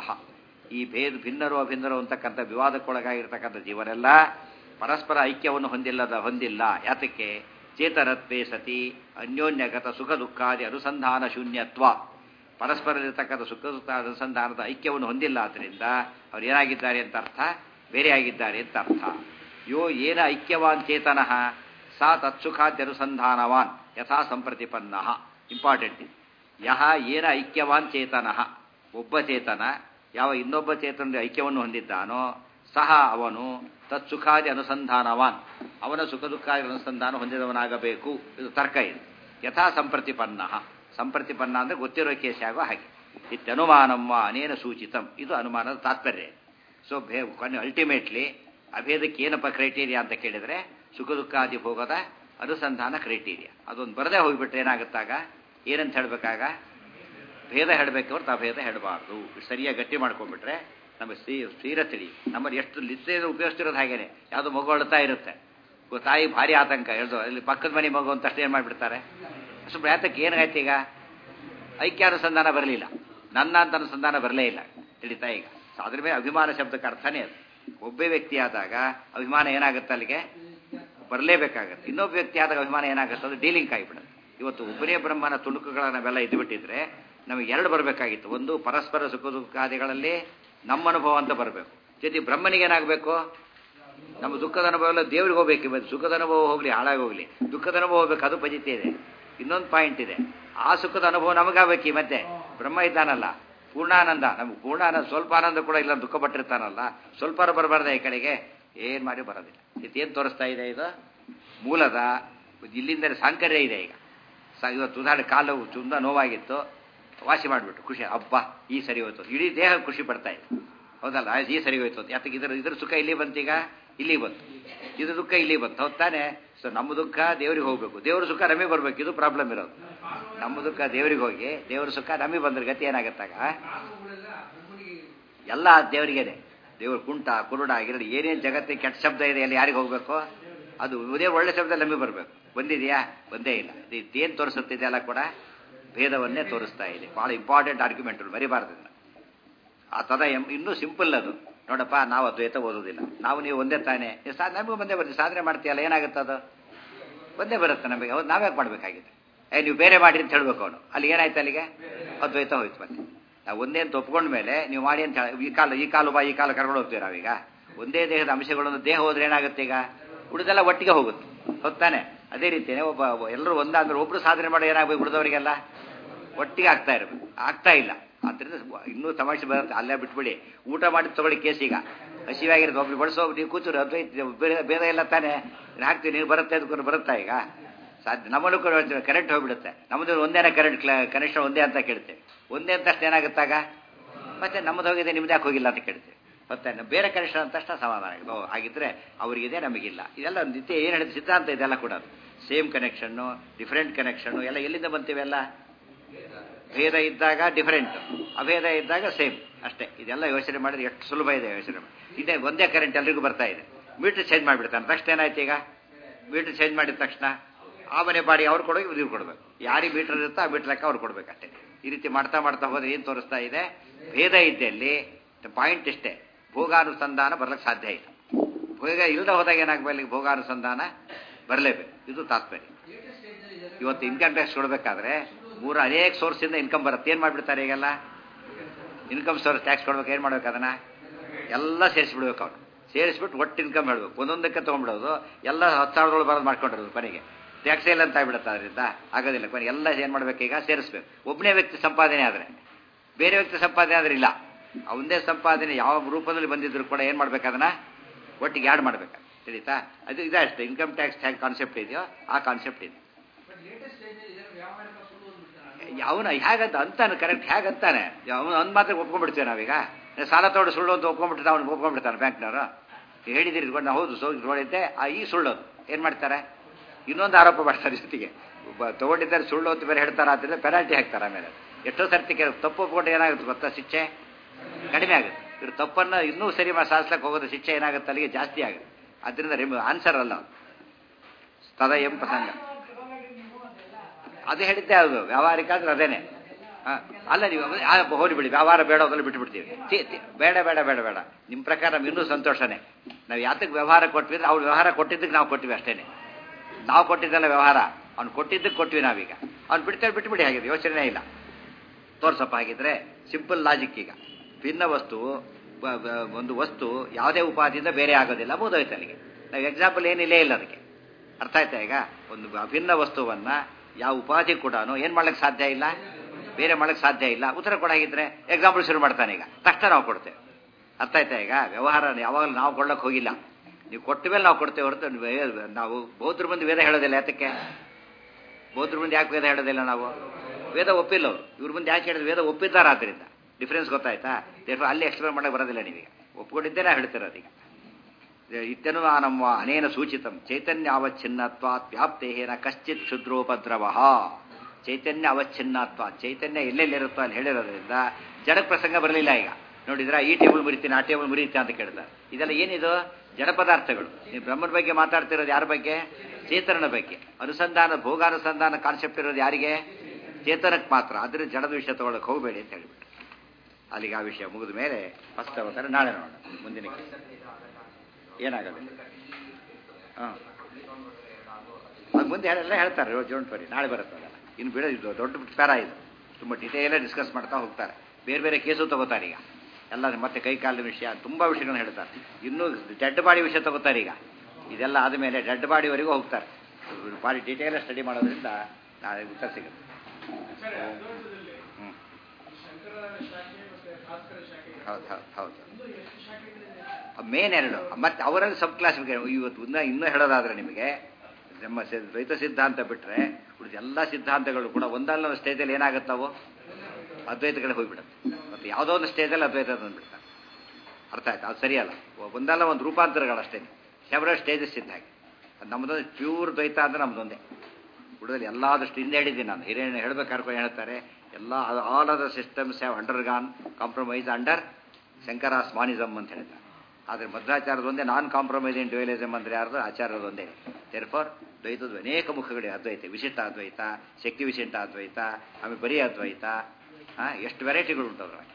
ಈ ಭೇದ ಭಿನ್ನರು ಅಭಿನ್ನರು ಅಂತಕ್ಕಂಥ ವಿವಾದಕ್ಕೊಳಗಾಗಿರ್ತಕ್ಕಂಥ ಜೀವರೆಲ್ಲ ಪರಸ್ಪರ ಐಕ್ಯವನ್ನು ಹೊಂದಿಲ್ಲದ ಹೊಂದಿಲ್ಲ ಯಾತಕ್ಕೆ ಚೇತನತ್ವೇ ಸತಿ ಅನ್ಯೋನ್ಯಗತ ಸುಖ ದುಃಖಾದಿ ಅನುಸಂಧಾನ ಶೂನ್ಯತ್ವ ಪರಸ್ಪರದಲ್ಲಿರ್ತಕ್ಕಂಥ ಸುಖ ದುಃಖ ಅನುಸಂಧಾನದ ಐಕ್ಯವನ್ನು ಹೊಂದಿಲ್ಲ ಆದ್ದರಿಂದ ಅವ್ರು ಏನಾಗಿದ್ದಾರೆ ಅಂತ ಅರ್ಥ ಬೇರೆ ಆಗಿದ್ದಾರೆ ಅಂತ ಅರ್ಥ ಯೋ ಏನ ಐಕ್ಯವಾನ್ ಚೇತನಃ ಸಾ ತತ್ಸುಖಾದ್ಯನುಸಂಧಾನವಾನ್ ಯಥಾ ಸಂಪ್ರತಿಪನ್ನ ಇಂಪಾರ್ಟೆಂಟ್ ಯಹ ಏನ ಐಕ್ಯವಾನ್ ಚೇತನಃ ಒಬ್ಬ ಚೇತನ ಯಾವ ಇನ್ನೊಬ್ಬ ಚೇತನ ಐಕ್ಯವನ್ನು ಹೊಂದಿದ್ದಾನೋ ಸಹ ಅವನು ತತ್ಸುಖಾದಿ ಅನುಸಂಧಾನವಾನ್ ಅವನ ಸುಖ ದುಃಖಾದಿ ಅನುಸಂಧಾನ ಹೊಂದಿದವನಾಗಬೇಕು ಇದು ತರ್ಕ ಇದು ಯಥಾ ಸಂಪ್ರತಿಪನ್ನ ಸಂಪ್ರತಿಪನ್ನ ಅಂದರೆ ಗೊತ್ತಿರೋ ಕೇಸ್ ಆಗೋ ಹಾಗೆ ಇತ್ಯನುಮಾನಮ್ಮ ಅನೇನ ಸೂಚಿತಂ ಇದು ಅನುಮಾನದ ತಾತ್ಪರ್ಯ ಸೊ ಭೇ ಕೊನೆ ಅಲ್ಟಿಮೇಟ್ಲಿ ಅಭೇದಕ್ಕೆ ಏನಪ್ಪ ಕ್ರೈಟೀರಿಯಾ ಅಂತ ಕೇಳಿದರೆ ಸುಖ ದುಃಖಾದಿ ಭೋಗದ ಅನುಸಂಧಾನ ಕ್ರೈಟೀರಿಯಾ ಅದೊಂದು ಬರದೇ ಹೋಗಿಬಿಟ್ರೆ ಏನಾಗುತ್ತಾಗ ಏನಂತ ಹೇಳಬೇಕಾಗ ಭೇದ ಹೇಳಬೇಕು ಹೊರತು ಅಭೇದ ಹೇಳಬಾರ್ದು ಸರಿಯಾಗಿ ಗಟ್ಟಿ ಮಾಡ್ಕೊಂಡ್ಬಿಟ್ರೆ ನಮಗೆ ಸ್ಥೀ ಸ್ಥಿರ ತಿಳಿ ನಮ್ಮಲ್ಲಿ ಎಷ್ಟು ಲಿಸ್ಟೇ ಉಪಯೋಗಿಸ್ತಿರೋದು ಹಾಗೇನೆ ಯಾವುದೋ ಮಗು ಅಳ್ತಾ ಇರುತ್ತೆ ಗೊ- ತಾಯಿ ಭಾರಿ ಆತಂಕ ಹೇಳ್ದು ಇಲ್ಲಿ ಪಕ್ಕದ ಮನೆ ಮಗು ಅಂತ ಅಷ್ಟೇ ಏನು ಮಾಡಿಬಿಡ್ತಾರೆ ಅಷ್ಟು ಯಾತಕ್ಕೆ ಏನಾಯ್ತು ಈಗ ಐಕ್ಯಾನುಸಂಧಾನ ಬರಲಿಲ್ಲ ನನ್ನ ಅಂತ ಅನುಸಂಧಾನ ಬರಲೇ ಇಲ್ಲ ತಿಳಿತಾ ಈಗ ಸೊ ಅದ್ರ ಮೇಲೆ ಅಭಿಮಾನ ಶಬ್ದಕ್ಕೆ ಅರ್ಥನೇ ಅದು ಒಬ್ಬೇ ವ್ಯಕ್ತಿ ಆದಾಗ ಅಭಿಮಾನ ಏನಾಗುತ್ತೆ ಅಲ್ಲಿಗೆ ಬರಲೇಬೇಕಾಗತ್ತೆ ಇನ್ನೊಬ್ಬ ವ್ಯಕ್ತಿ ಆದಾಗ ಅಭಿಮಾನ ಏನಾಗುತ್ತೆ ಅದು ಡೀಲಿಂಗ್ ಆಗಿಬಿಡುತ್ತೆ ಇವತ್ತು ಒಬ್ಬನೇ ಬ್ರಹ್ಮನ ತುಣುಕುಗಳ ನಾವೆಲ್ಲ ಇದ್ಬಿಟ್ಟಿದ್ರೆ ನಮಗೆ ಎರಡು ಬರಬೇಕಾಗಿತ್ತು ಒಂದು ಪರಸ್ಪರ ಸುಖ ದುಃಖಾದಿಗಳಲ್ಲಿ ನಮ್ಮ ಅನುಭವ ಅಂತ ಬರಬೇಕು ಜೊತೆ ಬ್ರಹ್ಮನಿಗೆ ಏನಾಗಬೇಕು ನಮ್ಮ ದುಃಖದ ಅನುಭವ ಎಲ್ಲ ದೇವ್ರಿಗೆ ಹೋಗ್ಬೇಕು ಇವತ್ತು ಸುಖದ ಅನುಭವ ಹೋಗ್ಲಿ ಹಾಳಾಗಿ ಹೋಗ್ಲಿ ದುಃಖದ ಅನುಭವ ಹೋಗ್ಬೇಕು ಅದು ಪಜಿತೆ ಇದೆ ಇನ್ನೊಂದು ಪಾಯಿಂಟ್ ಇದೆ ಆ ಸುಖದ ಅನುಭವ ನಮಗಾಗಬೇಕು ಈ ಮತ್ತೆ ಬ್ರಹ್ಮ ಇದ್ದಾನಲ್ಲ ಪೂರ್ಣಾನಂದ ನಮ್ಗೆ ಪೂರ್ಣಾನಂದ ಸ್ವಲ್ಪ ಆನಂದ ಕೂಡ ಇಲ್ಲ ದುಃಖ ಪಟ್ಟಿರ್ತಾನಲ್ಲ ಸ್ವಲ್ಪ ಬರಬಾರ್ದ ಈ ಕಡೆಗೆ ಏನು ಮಾಡಿ ಬರೋದಿಲ್ಲ ಇದೇನು ತೋರಿಸ್ತಾ ಇದೆ ಇದು ಮೂಲದ ಇಲ್ಲಿಂದ ಸಾಂಕರ್ಯ ಇದೆ ಈಗ ಸ ಇವತ್ತು ಉದಾಹರಣೆ ಕಾಲು ತುಂಬ ನೋವಾಗಿತ್ತು ವಾಸಿ ಮಾಡಿಬಿಟ್ಟು ಖುಷಿ ಹಬ್ಬ ಈ ಸರಿ ಹೋಯ್ತು ಇಡೀ ದೇಹ ಖುಷಿ ಪಡ್ತಾ ಇದೆ ಹೌದಲ್ಲ ಈ ಸರಿ ಹೋಯ್ತು ಯಾತಕ್ಕೆ ಇದ್ರ ಇದ್ರ ಸುಖ ಇಲ್ಲಿ ಬಂತೀಗ ಇಲ್ಲಿ ಬಂತು ಇದ್ರ ದುಃಖ ಇಲ್ಲಿ ಬಂತು ಹೌದ್ ತಾನೆ ಸೊ ನಮ್ಮ ದುಃಖ ದೇವ್ರಿಗೆ ಹೋಗ್ಬೇಕು ದೇವ್ರ ಸುಖ ನಮಗೆ ಬರ್ಬೇಕು ಇದು ಪ್ರಾಬ್ಲಮ್ ಇರೋದು ನಮ್ಮ ದುಃಖ ದೇವ್ರಿಗೆ ಹೋಗಿ ದೇವ್ರ ಸುಖ ನಮಗೆ ಬಂದ್ರೆ ಗತಿ ಏನಾಗತ್ತಾಗ ಎಲ್ಲ ದೇವರಿಗೇನೆ ದೇವ್ರ ಕುಂಟ ಕುರುಡ ಆಗಿರೋದು ಏನೇನು ಜಗತ್ತಿಗೆ ಕೆಟ್ಟ ಶಬ್ದ ಇದೆ ಅಲ್ಲಿ ಯಾರಿಗೆ ಹೋಗ್ಬೇಕು ಅದು ಇದೇ ಒಳ್ಳೆ ಶಬ್ದ ನಮಗೆ ಬರಬೇಕು ಬಂದಿದೆಯಾ ಬಂದೇ ಇಲ್ಲ ಇದೇನು ತೋರಿಸುತ್ತಿದೆ ಎಲ್ಲ ಕೂಡ ಭೇದವನ್ನೇ ತೋರಿಸ್ತಾ ಇದೆ ಭಾಳ ಇಂಪಾರ್ಟೆಂಟ್ ಆರ್ಗ್ಯುಮೆಂಟ್ ಮರಿಬಾರ್ದು ಇದನ್ನ. ಆ ತದ ಎಂ ಇನ್ನೂ ಸಿಂಪಲ್ ಅದು ನೋಡಪ್ಪ ನಾವು ಅದ್ವೈತ ಓದೋದಿಲ್ಲ ನಾವು ನೀವು ಒಂದೇ ತಾನೇ ನೀವು ಸಾ ನಮಗೂ ಒಂದೇ ಬರ್ತೀವಿ ಸಾಧನೆ ಮಾಡ್ತೀಯಲ್ಲ ಏನಾಗುತ್ತೆ ಅದು ಒಂದೇ ಬರುತ್ತೆ ನಮಗೆ ಹೌದು ನಾವ್ಯಾಕೆ ಮಾಡಬೇಕಾಗಿದೆ ಏ ನೀವು ಬೇರೆ ಮಾಡಿ ಅಂತ ಹೇಳ್ಬೇಕು ಅವನು ಅಲ್ಲಿ ಏನಾಯ್ತು ಅಲ್ಲಿಗೆ ಅದ್ವೈತ ಹೋಯ್ತು ಮತ್ತೆ ನಾವು ಒಂದೇ ಅಂತ ಒಪ್ಕೊಂಡ ಮೇಲೆ ನೀವು ಮಾಡಿ ಅಂತ ಹೇಳಿ ಈ ಕಾಲು ಈ ಕಾಲು ಬಾ ಈ ಕಾಲು ಕರ್ಕೊಂಡು ಹೋಗ್ತೀವಿ ನಾವೀಗ ಒಂದೇ ದೇಹದ ಅಂಶಗಳನ್ನು ದೇಹ ಹೋದ್ರೆ ಏನಾಗುತ್ತೆ ಈಗ ಉಳಿದೆಲ್ಲ ಒಟ್ಟಿಗೆ ಹೋಗುತ್ತೆ ಹೊತ್ತಾನೆ ಅದೇ ರೀತಿಯೇ ಒಬ್ಬ ಎಲ್ಲರೂ ಒಂದಾದ್ರೆ ಒಬ್ರು ಸಾಧನೆ ಮಾಡಿ ಏನಾಗಬೇಕು ಉಳಿದವರಿಗೆಲ್ಲ ಒಟ್ಟಿಗೆ ಆಗ್ತಾ ಇರಬೇಕು ಆಗ್ತಾ ಇಲ್ಲ ಆದ್ರಿಂದ ಇನ್ನೂ ತಮಾಷೆ ಬರುತ್ತೆ ಅಲ್ಲೇ ಬಿಟ್ಬಿಡಿ ಊಟ ಮಾಡಿ ತಗೊಳ್ಳಿ ಕೇಸ್ ಈಗ ಹಸಿವಾಗಿರೋದು ಒಬ್ರು ಬಡಿಸೋ ನೀವು ಕೂತರು ಅದ್ವೈತ ಬೇರೆ ಬೇರೆ ಎಲ್ಲ ತಾನೇ ನೀನು ಹಾಕ್ತೀವಿ ನೀನು ಬರುತ್ತೆ ಅದಕ್ಕೆ ಬರುತ್ತಾ ಈಗ ಸಾಧ್ಯ ನಮ್ಮನ್ನು ಕರೆಂಟ್ ಹೋಗ್ಬಿಡುತ್ತೆ ನಮ್ಮದು ಒಂದೇನ ಕರೆಂಟ್ ಕನೆಕ್ಷನ್ ಒಂದೇ ಅಂತ ಕೇಳ್ತೇವೆ ಒಂದೇ ಅಂತ ಅಷ್ಟು ಏನಾಗುತ್ತಾಗ ಮತ್ತೆ ನಮ್ಮದು ಹೋಗಿದೆ ನಿಮ್ದು ಯಾಕೆ ಹೋಗಿಲ್ಲ ಅಂತ ಕೇಳ್ತೇವೆ ಮತ್ತೆ ಬೇರೆ ಕನೆಕ್ಷನ್ ಅಂತ ತಕ್ಷಣ ಸಮಾಧಾನ ಆಗಿದೆ. ಓ ಹಾಗಿದ್ರೆ ಅವರಿಗಿದೆ ನಮಗಿಲ್ಲ ಇದೆಲ್ಲ ನಿತ್ಯ ಏನು ಹೇಳಿದ ಸಿದ್ಧಾಂತ ಇದೆಲ್ಲ ಕೂಡ ಸೇಮ್ ಕನೆಕ್ಷನ್ನು ಡಿಫ್ರೆಂಟ್ ಕನೆಕ್ಷನ್ನು ಎಲ್ಲ ಎಲ್ಲಿಂದ ಬಂತೀವೆಲ್ಲ ಭೇದ ಇದ್ದಾಗ ಡಿಫರೆಂಟ್ ಅಭೇದ ಇದ್ದಾಗ ಸೇಮ್ ಅಷ್ಟೇ ಇದೆಲ್ಲ ಯೋಚನೆ ಮಾಡಿದ್ರೆ ಎಷ್ಟು ಸುಲಭ ಇದೆ ಯೋಚನೆ ಮಾಡಿ ಇದೇ ಒಂದೇ ಕರೆಂಟ್ ಎಲ್ರಿಗೂ ಬರ್ತಾ ಇದೆ ಮೀಟರ್ ಚೇಂಜ್ ಮಾಡಿಬಿಡ್ತಾನೆ ತಕ್ಷಣ ಏನಾಯ್ತು ಈಗ ಮೀಟರ್ ಚೇಂಜ್ ಮಾಡಿದ ತಕ್ಷಣ ಆ ಮನೆ ಬಾಡಿ ಅವ್ರು ಕೊಡೋಕೆ ಇವ್ರು ಕೊಡಬೇಕು ಯಾರಿಗೆ ಮೀಟರ್ ಇರುತ್ತೋ ಆ ಮೀಟರ್ ಲೆಕ್ಕ ಅವ್ರು ಕೊಡ್ಬೇಕು ಅಷ್ಟೇ ಈ ರೀತಿ ಮಾಡ್ತಾ ಮಾಡ್ತಾ ಹೋದ್ರೆ ಏನು ತೋರಿಸ್ತಾ ಇದೆ ಭೇದ ಇದ್ದಲ್ಲಿ ಪಾಯಿಂಟ್ ಇಷ್ಟೇ ಭೋಗಾನುಸಂಧಾನ ಬರ್ಲಿಕ್ಕೆ ಸಾಧ್ಯ ಇಲ್ಲ ಭೋಗ ಇಲ್ಲದೆ ಹೋದಾಗ ಏನಾಗಬೇಕು ಭೋಗಾನುಸಂಧಾನ ಬರಲೇಬೇಕು ಇದು ತಾತ್ಪರ್ಯ ಇವತ್ತು ಇನ್ಕಮ್ ಟ್ಯಾಕ್ಸ್ ಕೊಡಬೇಕಾದ್ರೆ ಮೂರು ಅನೇಕ ಸೋರ್ಸಿಂದ ಇನ್ಕಮ್ ಬರುತ್ತೆ ಏನು ಮಾಡಿಬಿಡ್ತಾರೆ ಈಗೆಲ್ಲ ಇನ್ಕಮ್ ಸೋರ್ಸ್ ಟ್ಯಾಕ್ಸ್ ಕೊಡ್ಬೇಕು ಏನು ಮಾಡ್ಬೇಕು ಅದನ್ನ ಎಲ್ಲ ಸೇರಿಸ್ಬಿಡ್ಬೇಕು ಅವ್ರು ಸೇರಿಸ್ಬಿಟ್ಟು ಒಟ್ಟು ಇನ್ಕಮ್ ಹೇಳಬೇಕು ಒಂದೊಂದಕ್ಕೆ ತೊಗೊಂಡ್ಬಿಡೋದು ಎಲ್ಲ ಹತ್ತು ಸಾವಿರದೊಳಗೆ ಬರೋದು ಮಾಡ್ಕೊಂಡಿರೋದು ಕೊನೆಗೆ ಟ್ಯಾಕ್ಸ್ ಇಲ್ಲ ಅಂತ ಆಗ್ಬಿಡುತ್ತೆ ಅದರಿಂದ ಆಗೋದಿಲ್ಲ ಕೊನೆ ಎಲ್ಲ ಏನು ಮಾಡ್ಬೇಕು ಈಗ ಸೇರಿಸ್ಬೇಕು ಒಬ್ಬನೇ ವ್ಯಕ್ತಿ ಸಂಪಾದನೆ ಆದರೆ ಬೇರೆ ವ್ಯಕ್ತಿ ಸಂಪಾದನೆ ಆದರೆ ಇಲ್ಲ ಅವನದೇ ಸಂಪಾದನೆ ಯಾವ ರೂಪದಲ್ಲಿ ಬಂದಿದ್ರು ಕೂಡ ಏನು ಮಾಡ್ಬೇಕು ಅದನ್ನ ಒಟ್ಟಿಗೆ ಆ್ಯಡ್ ಮಾಡ್ಬೇಕು ತಿಳಿತಾ ಅದು ಇದೆ ಅಷ್ಟೇ ಇನ್ಕಮ್ ಟ್ಯಾಕ್ಸ್ ಹ್ಯಾಂಗೆ ಕಾನ್ಸೆಪ್ಟ್ ಇದೆಯೋ ಆ ಕಾನ್ಸೆಪ್ಟ್ ಇದೆ ಅವನ ಹೇಗಂತ ಅಂತಾನೆ ಕರೆಕ್ಟ್ ಹೇಗಂತಾನೆ ಅವನು ಅಂದ್ ಮಾತ್ರ ಒಪ್ಕೊಂಡ್ಬಿಡ್ತೇವೆ ನಾವೀಗ ಸಾಲ ತಗೊಂಡು ಸುಳ್ಳು ಅಂತ ಒಪ್ಕೊಂಡ್ಬಿಟ್ಟು ಅವ್ನು ಒಪ್ಕೊಂಡ್ಬಿಡ್ತಾನೆ ಬ್ಯಾಂಕ್ನವರು ಹೇಳಿದಿರಿ ಇಟ್ಕೊಂಡು ಹೌದು ಸೋ ನೋಡಿದ್ದೆ ಆ ಈ ಸುಳ್ಳೋದು ಏನು ಮಾಡ್ತಾರೆ ಇನ್ನೊಂದು ಆರೋಪ ಮಾಡ್ತಾರೆ ಜೊತೆಗೆ ಒಬ್ಬ ತಗೊಂಡಿದ್ದಾರೆ ಸುಳ್ಳು ಅಂತ ಬೇರೆ ಹೇಳ್ತಾರೆ ಆದ್ದರಿಂದ ಪೆನಾಲ್ಟಿ ಹಾಕ್ತಾರೆ ಆಮೇಲೆ ಎಷ್ಟೋ ಸರ್ತಿ ಕೆಲ ತಪ್ಪು ಒಪ್ಕೊಂಡು ಏನಾಗುತ್ತೆ ಗೊತ್ತಾ ಶಿಕ್ಷೆ ಕಡಿಮೆ ಆಗುತ್ತೆ ಇವ್ರು ತಪ್ಪನ್ನು ಇನ್ನೂ ಸರಿ ಮಾಡಿ ಸಾಧಿಸ್ಲಕ್ಕೆ ಹೋಗೋದು ಶಿಕ್ಷೆ ಏನಾಗುತ್ತೆ ಅಲ್ಲಿಗೆ ಜಾಸ್ತಿ ಆಗುತ್ತೆ ಅದರಿಂದ ರಿಮ್ ಆನ್ಸರ್ ಅಲ್ಲ ಅದು. ತದ ಎಂ ಪ್ರಸಂಗ ಅದು ಹೇಳಿದ್ದೆ ಅದು ವ್ಯಾವಹಾರಿಕ ಅಂದ್ರೆ ಅದೇನೆ ಹ, ಅಲ್ಲ ನೀವು ಆ, ಹೋಗಿ ಬಿಡಿ ವ್ಯವಹಾರ ಬೇಡ ಅದನ್ನು ಬಿಟ್ಟು ಬಿಡ್ತೀವಿ ತಿ- ತಿ- ಬೇಡ ಬೇಡ ಬೇಡ ಬೇಡ ನಿಮ್ಮ ಪ್ರಕಾರ ನಮ್ಗೆ ಇನ್ನೂ ಸಂತೋಷನೇ ನಾವು ಯಾತಕ್ಕೆ ವ್ಯವಹಾರ ಕೊಟ್ವಿ ಅಂದ್ರೆ ಅವ್ರು ವ್ಯವಹಾರ ಕೊಟ್ಟಿದ್ದಕ್ಕೆ ನಾವು ಕೊಟ್ಟಿವಿ ಅಷ್ಟೇನೆ ನಾವು ಕೊಟ್ಟಿದ್ದಲ್ಲ ವ್ಯವಹಾರ ಅವ್ನು ಕೊಟ್ಟಿದ್ದಕ್ಕೆ ಕೊಟ್ವಿ ನಾವೀಗ ಅವ್ನು ಬಿಡ್ತಾರೆ ಬಿಟ್ಬಿಡಿ ಹಾಗಿದೆ ಯೋಚನೆ ಇಲ್ಲ ತೋರ್ಸಪ್ಪ ಹಾಗಿದ್ರೆ ಸಿಂಪಲ್ ಲಾಜಿಕ್ ಈಗ ಭಿನ್ನ ವಸ್ತು ಬ- ಬ- ಒಂದು ವಸ್ತು ಯಾವುದೇ ಉಪಾಧಿಯಿಂದ ಬೇರೆ ಆಗೋದಿಲ್ಲ ಬೋಧೋಯ್ತು ಅಲ್ಲಿಗೆ ನಾವು ಎಕ್ಸಾಂಪಲ್ ಏನಿಲ್ಲೇ ಇಲ್ಲ ಅದಕ್ಕೆ ಅರ್ಥ ಆಯ್ತಾ ಈಗ ಒಂದು ಅಭಿನ್ನ ವಸ್ತುವನ್ನ ಯಾವ ಉಪಾಧಿ ಕೂಡ ಏನು ಮಾಡ್ಲಿಕ್ಕೆ ಸಾಧ್ಯ ಇಲ್ಲ ಬೇರೆ ಮಾಡ್ಲಿಕ್ಕೆ ಸಾಧ್ಯ ಇಲ್ಲ ಉತ್ತರ ಕೊಡಾಗಿದ್ರೆ ಎಕ್ಸಾಂಪಲ್ ಶುರು ಮಾಡ್ತಾನೆ ಈಗ ತಕ್ಷಣ ನಾವು ಕೊಡ್ತೇವೆ ಅರ್ಥ ಆಯ್ತಾ ಈಗ ವ್ಯವಹಾರ ಯಾವಾಗಲೂ ನಾವು ಕೊಡ್ಲಕ್ಕೆ ಹೋಗಿಲ್ಲ ನೀವು ಕೊಟ್ಟ ಮೇಲೆ ನಾವು ಕೊಡ್ತೇವೆ ಹೊರತು ವೇ- ನಾವು ಬೌದ್ಧರ ಮುಂದೆ ವೇದ ಹೇಳೋದಿಲ್ಲ ಯಾತಕ್ಕೆ ಬೌದ್ಧರ ಮುಂದೆ ಯಾಕೆ ವೇದ ಹೇಳೋದಿಲ್ಲ ನಾವು ವೇದ ಒಪ್ಪಿಲ್ಲ ಅವರು ಇವ್ರ ಮುಂದೆ ಯಾಕೆ ಹೇಳಿದ್ರು ವೇದ ಒಪ್ಪಿದ್ದಾರೆ ಆದ್ದರಿಂದ ಡಿಫ್ರೆನ್ಸ್ ಗೊತ್ತಾಯ್ತಾ ದೇಶ ಅಲ್ಲಿ ಎಕ್ಸ್ಪ್ಲೇನ್ ಮಾಡಕ್ಕೆ ಬರೋದಿಲ್ಲ ನೀವೀಗ ಒಪ್ಕೊಂಡಿದ್ದೇನೆ ಹೇಳ್ತಿರೋದೀಗ ಇತ್ಯನು ನಮ್ಮ ಅನೇನ ಸೂಚಿತಂ ಚೈತನ್ಯ ಅವಚ್ಛಿನ್ನತ್ವಾತ್ ವ್ಯಾಪ್ತೇನ ಕಶ್ಚಿತ್ ಕ್ಷುದ್ರೋಪದ್ರವ ಚೈತನ್ಯ ಅವಚ್ಛಿನ್ನತ್ವ ಚೈತನ್ಯ ಎಲ್ಲೆಲ್ಲಿರುತ್ತೋ ಅಲ್ಲಿ ಹೇಳಿರೋದ್ರಿಂದ ಜಡಕ್ ಪ್ರಸಂಗ ಬರಲಿಲ್ಲ ಈಗ ನೋಡಿದ್ರ ಈ ಟೇಬಲ್ ಮುರಿತೀನಿ ಆ ಟೇಬಲ್ ಮುರಿಯುತ್ತೆ ಅಂತ ಕೇಳ್ತಾರೆ ಇದೆಲ್ಲ ಏನಿದು ಜಡ ಪದಾರ್ಥಗಳು ನೀವು ಬ್ರಹ್ಮನ ಬಗ್ಗೆ ಮಾತಾಡ್ತಿರೋದು ಯಾರ ಬಗ್ಗೆ ಚೇತನನ ಬಗ್ಗೆ ಅನುಸಂಧಾನ ಭೋಗಾನುಸಂಧಾನ ಕಾನ್ಸೆಪ್ಟ್ ಇರೋದು ಯಾರಿಗೆ ಚೇತನಕ್ಕೆ ಮಾತ್ರ ಅದ್ರ ಜಡದ ವಿಷಯ ತಗೊಳಕ್ ಹೋಗಬೇಡಿ ಅಂತ ಹೇಳಿಬಿಟ್ಟು ಅಲ್ಲಿಗೆ ಆ ವಿಷಯ ಮುಗಿದ ಮೇಲೆ ಫಸ್ಟ್ ಅವತಾರ ನಾಳೆ ನೋಡೋಣ ಮುಂದಿನ ಕೇಸ್. ಏನಾಗಲ್ಲ ಹಾಂ ಅದು ಮುಂದೆ ಎಲ್ಲ ಹೇಳ್ತಾರೆ ಡೋಂಟ್ ವರಿ ನಾಳೆ ಬರುತ್ತೆ ಅದೆಲ್ಲ ಇನ್ನು ಬಿಡೋದು ಇದು ದೊಡ್ಡ ಪ್ಯಾರ ಇದು ತುಂಬ ಡಿಟೇಲೇ ಡಿಸ್ಕಸ್ ಮಾಡ್ತಾ ಹೋಗ್ತಾರೆ ಬೇರೆ ಬೇರೆ ಕೇಸು ತಗೋತಾರೆ ಈಗ ಎಲ್ಲ ಮತ್ತೆ ಕೈ ಕಾಲಿನ ವಿಷಯ ತುಂಬ ವಿಷಯಗಳನ್ನ ಹೇಳ್ತಾರೆ ಇನ್ನೂ ಡೆಡ್ ಬಾಡಿ ವಿಷಯ ತಗೋತಾರೆ ಈಗ ಇದೆಲ್ಲ ಆದಮೇಲೆ ಡೆಡ್ ಬಾಡಿವರೆಗೂ ಹೋಗ್ತಾರೆ ಭಾರಿ ಡಿಟೇಲ್ ಸ್ಟಡಿ ಮಾಡೋದ್ರಿಂದ ನಾಳೆ ಉತ್ತರ ಸಿಗುತ್ತೆ ಹ್ಞೂ ಹೌದು ಹೌದು ಹೌದು ಮೇನ್ ಎರಡು ಮತ್ತೆ ಅವರಲ್ಲಿ ಸಬ್ ಕ್ಲಾಸಿಫಿಕೇಶನ್ ಇವತ್ತು ಇನ್ನೂ ಇನ್ನೂ ಹೇಳೋದಾದ್ರೆ ನಿಮಗೆ ನಮ್ಮ ಸಿ- ದ್ವೈತ ಸಿದ್ಧಾಂತ ಬಿಟ್ಟರೆ ಉಳಿದ ಎಲ್ಲ ಸಿದ್ಧಾಂತಗಳು ಕೂಡ ಒಂದಲ್ಲ ಒಂದು ಸ್ಟೇಜಲ್ಲಿ ಏನಾಗುತ್ತವು ಅದ್ವೈತಗಳೇ ಹೋಗ್ಬಿಡುತ್ತೆ ಮತ್ತು ಯಾವುದೋ ಒಂದು ಸ್ಟೇಜಲ್ಲಿ ಅದ್ವೈತ ಬಂದ್ಬಿಡ್ತಾರೆ ಅರ್ಥ ಆಯ್ತು ಅದು ಸರಿಯಲ್ಲ ಒಂದಲ್ಲ ಒಂದು ರೂಪಾಂತರಗಳಷ್ಟೇ ಸೆವೆರಲ್ ಸ್ಟೇಜಸ್ ಇದ್ದ ಹಾಗೆ ಅದು ನಮ್ಮದೊಂದು ಪ್ಯೂರ್ ದ್ವೈತ ಅಂದರೆ ನಮ್ಮದೊಂದೇ ಉಳಿದಲ್ಲಿ ಎಲ್ಲಾದಷ್ಟು ಹಿಂದೆ ಹೇಳಿದ್ದೀನಿ ನಾನು ಹಿರಿಯ ಹೇಳ್ಬೇಕಾದ್ರೆ ಹೇಳ್ತಾರೆ ಎಲ್ಲ all of the systems have undergone compromise under Shankara's monism ಅಂತ ಹೇಳ್ತಾರೆ ಆದರೆ ಮಧ್ವಾಚಾರದೊಂದೇ ನಾನ್ ಕಾಂಪ್ರಮೈಸ್ ಇನ್ ಡ್ಯುಯಲಿಸಮ್ ಅಂದರೆ ಯಾರ್ದು ಆಚಾರದೊಂದೇ ದೇರ್ಫಾರ್ ದ್ವೈತದ ಅನೇಕ ಮುಖಗಳಿವೆ ಅದ್ವೈತ ವಿಶಿಷ್ಟ ಅದ್ವೈತ ಶಕ್ತಿ ವಿಶಿಷ್ಟ ಅದ್ವೈತ ಆಮೇಲೆ ಬರೀ ಅದ್ವೈತ ಹಾಂ ಎಷ್ಟು ವೆರೈಟಿಗಳು ಉಂಟು ಅದ್ರಾಗ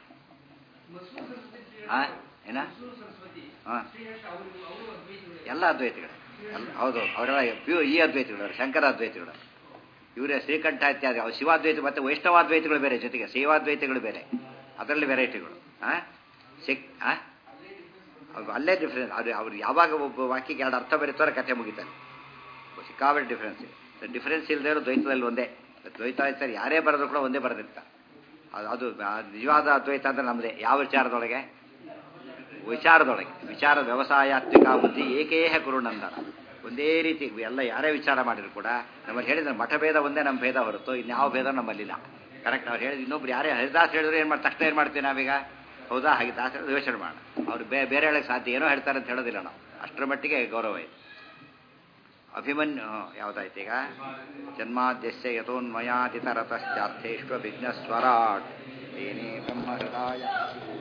ಹಾಂ ಏನ ಹಾಂ ಎಲ್ಲ ಅದ್ವೈತಗಳೇ ಎಲ್ಲ ಹೌದು ಅವರೆಲ್ಲ ಪ್ಯೂ ಈ ಅದ್ವೈತಗಳು ಶಂಕರ ಅದ್ವೈತಗಳು ಇವರೇ ಶ್ರೀಕಂಠ ಇತ್ಯಾದಿ ಅವ್ರು ಶಿವಾದ್ವೈತ ಮತ್ತು ವೈಷ್ಣವಾದ್ವೈತಗಳು ಬೇರೆ ಜೊತೆಗೆ ಸೇವಾದ್ವೈತಗಳು ಬೇರೆ ಅದರಲ್ಲಿ ವೆರೈಟಿಗಳು ಹಾಂ ಶಕ್ ಹಾಂ ಅಲ್ಲೇ ಡಿಫ್ರೆನ್ಸ್ ಅದು ಅವ್ರು ಯಾವಾಗ ಒಬ್ಬ ವಾಕ್ಯಕ್ಕೆ ಎರಡು ಅರ್ಥ ಬರೀತಾರೆ ಕಥೆ ಮುಗಿತಾರೆ ಸಿಕ್ಕಾಬಟ್ಟೆ ಡಿಫ್ರೆನ್ಸ್ ಇದೆ ಡಿಫ್ರೆನ್ಸ್ ಇಲ್ಲದೆ ಇರೋ ದ್ವೈತದಲ್ಲಿ ಒಂದೇ ದ್ವೈತಾಚಾರ್ಯ ಯಾರೇ ಬರೆದ್ರು ಕೂಡ ಒಂದೇ ಬರೆದಿರ್ತಾರೆ ಅದು ಅದು ನಿಜವಾದ ಅದ್ವೈತ ಅಂದರೆ ನಮ್ಮದೇ ಯಾವ ವಿಚಾರದೊಳಗೆ ವಿಚಾರದೊಳಗೆ ವಿಚಾರ ವ್ಯವಸಾಯಾತ್ಮಿಕ ಬುದ್ಧಿ ಏಕೇಹ ಕುರುನಂದನ ಒಂದೇ ರೀತಿ ಎಲ್ಲ ಯಾರೇ ವಿಚಾರ ಮಾಡಿದ್ರು ಕೂಡ ನಮ್ಮಲ್ಲಿ ಹೇಳಿದ್ರೆ ಮಠಭೇದ ಒಂದೇ ನಮ್ಮ ಭೇದ ಹೊರತು ಇನ್ಯಾವ ಭೇದ ನಮ್ಮಲ್ಲಿಲ್ಲ ಕರೆಕ್ಟ್ ಅವ್ರು ಹೇಳಿದ್ರು ಇನ್ನೊಬ್ರು ಯಾರೇ ಹರಿದಾಸ್ ಹೇಳಿದ್ರು ಏನು ಮಾಡಿ ತಕ್ಷಣ ಏನು ಮಾಡ್ತೀವಿ ನಾವೀಗ ಹೌದಾ ಹಾಗೆ ದಾಸ ಯೋಚನೆ ಮಾಡೋಣ ಅವ್ರು ಬೇ ಬೇರೆ ಹೇಳಕ್ಕೆ ಸಾಧ್ಯ ಏನೋ ಹೇಳ್ತಾರೆ ಅಂತ ಹೇಳೋದಿಲ್ಲ ನಾವು ಅಷ್ಟರ ಮಟ್ಟಿಗೆ ಗೌರವ ಇದೆ ಅಭಿಮನ್ಯು ಯಾವುದಾಯ್ತು ಈಗ ಜನ್ಮಾದ್ಯಸ್ಯ ಯಥೋನ್ಮಯಾತಿತರತಶ್ಚಾರ್ಥೇಶ್ವ ವಿಘ್ನಸ್ವರಾಟ್ ಏನೇ ಬ್ರಹ್ಮಹೃದಾಯ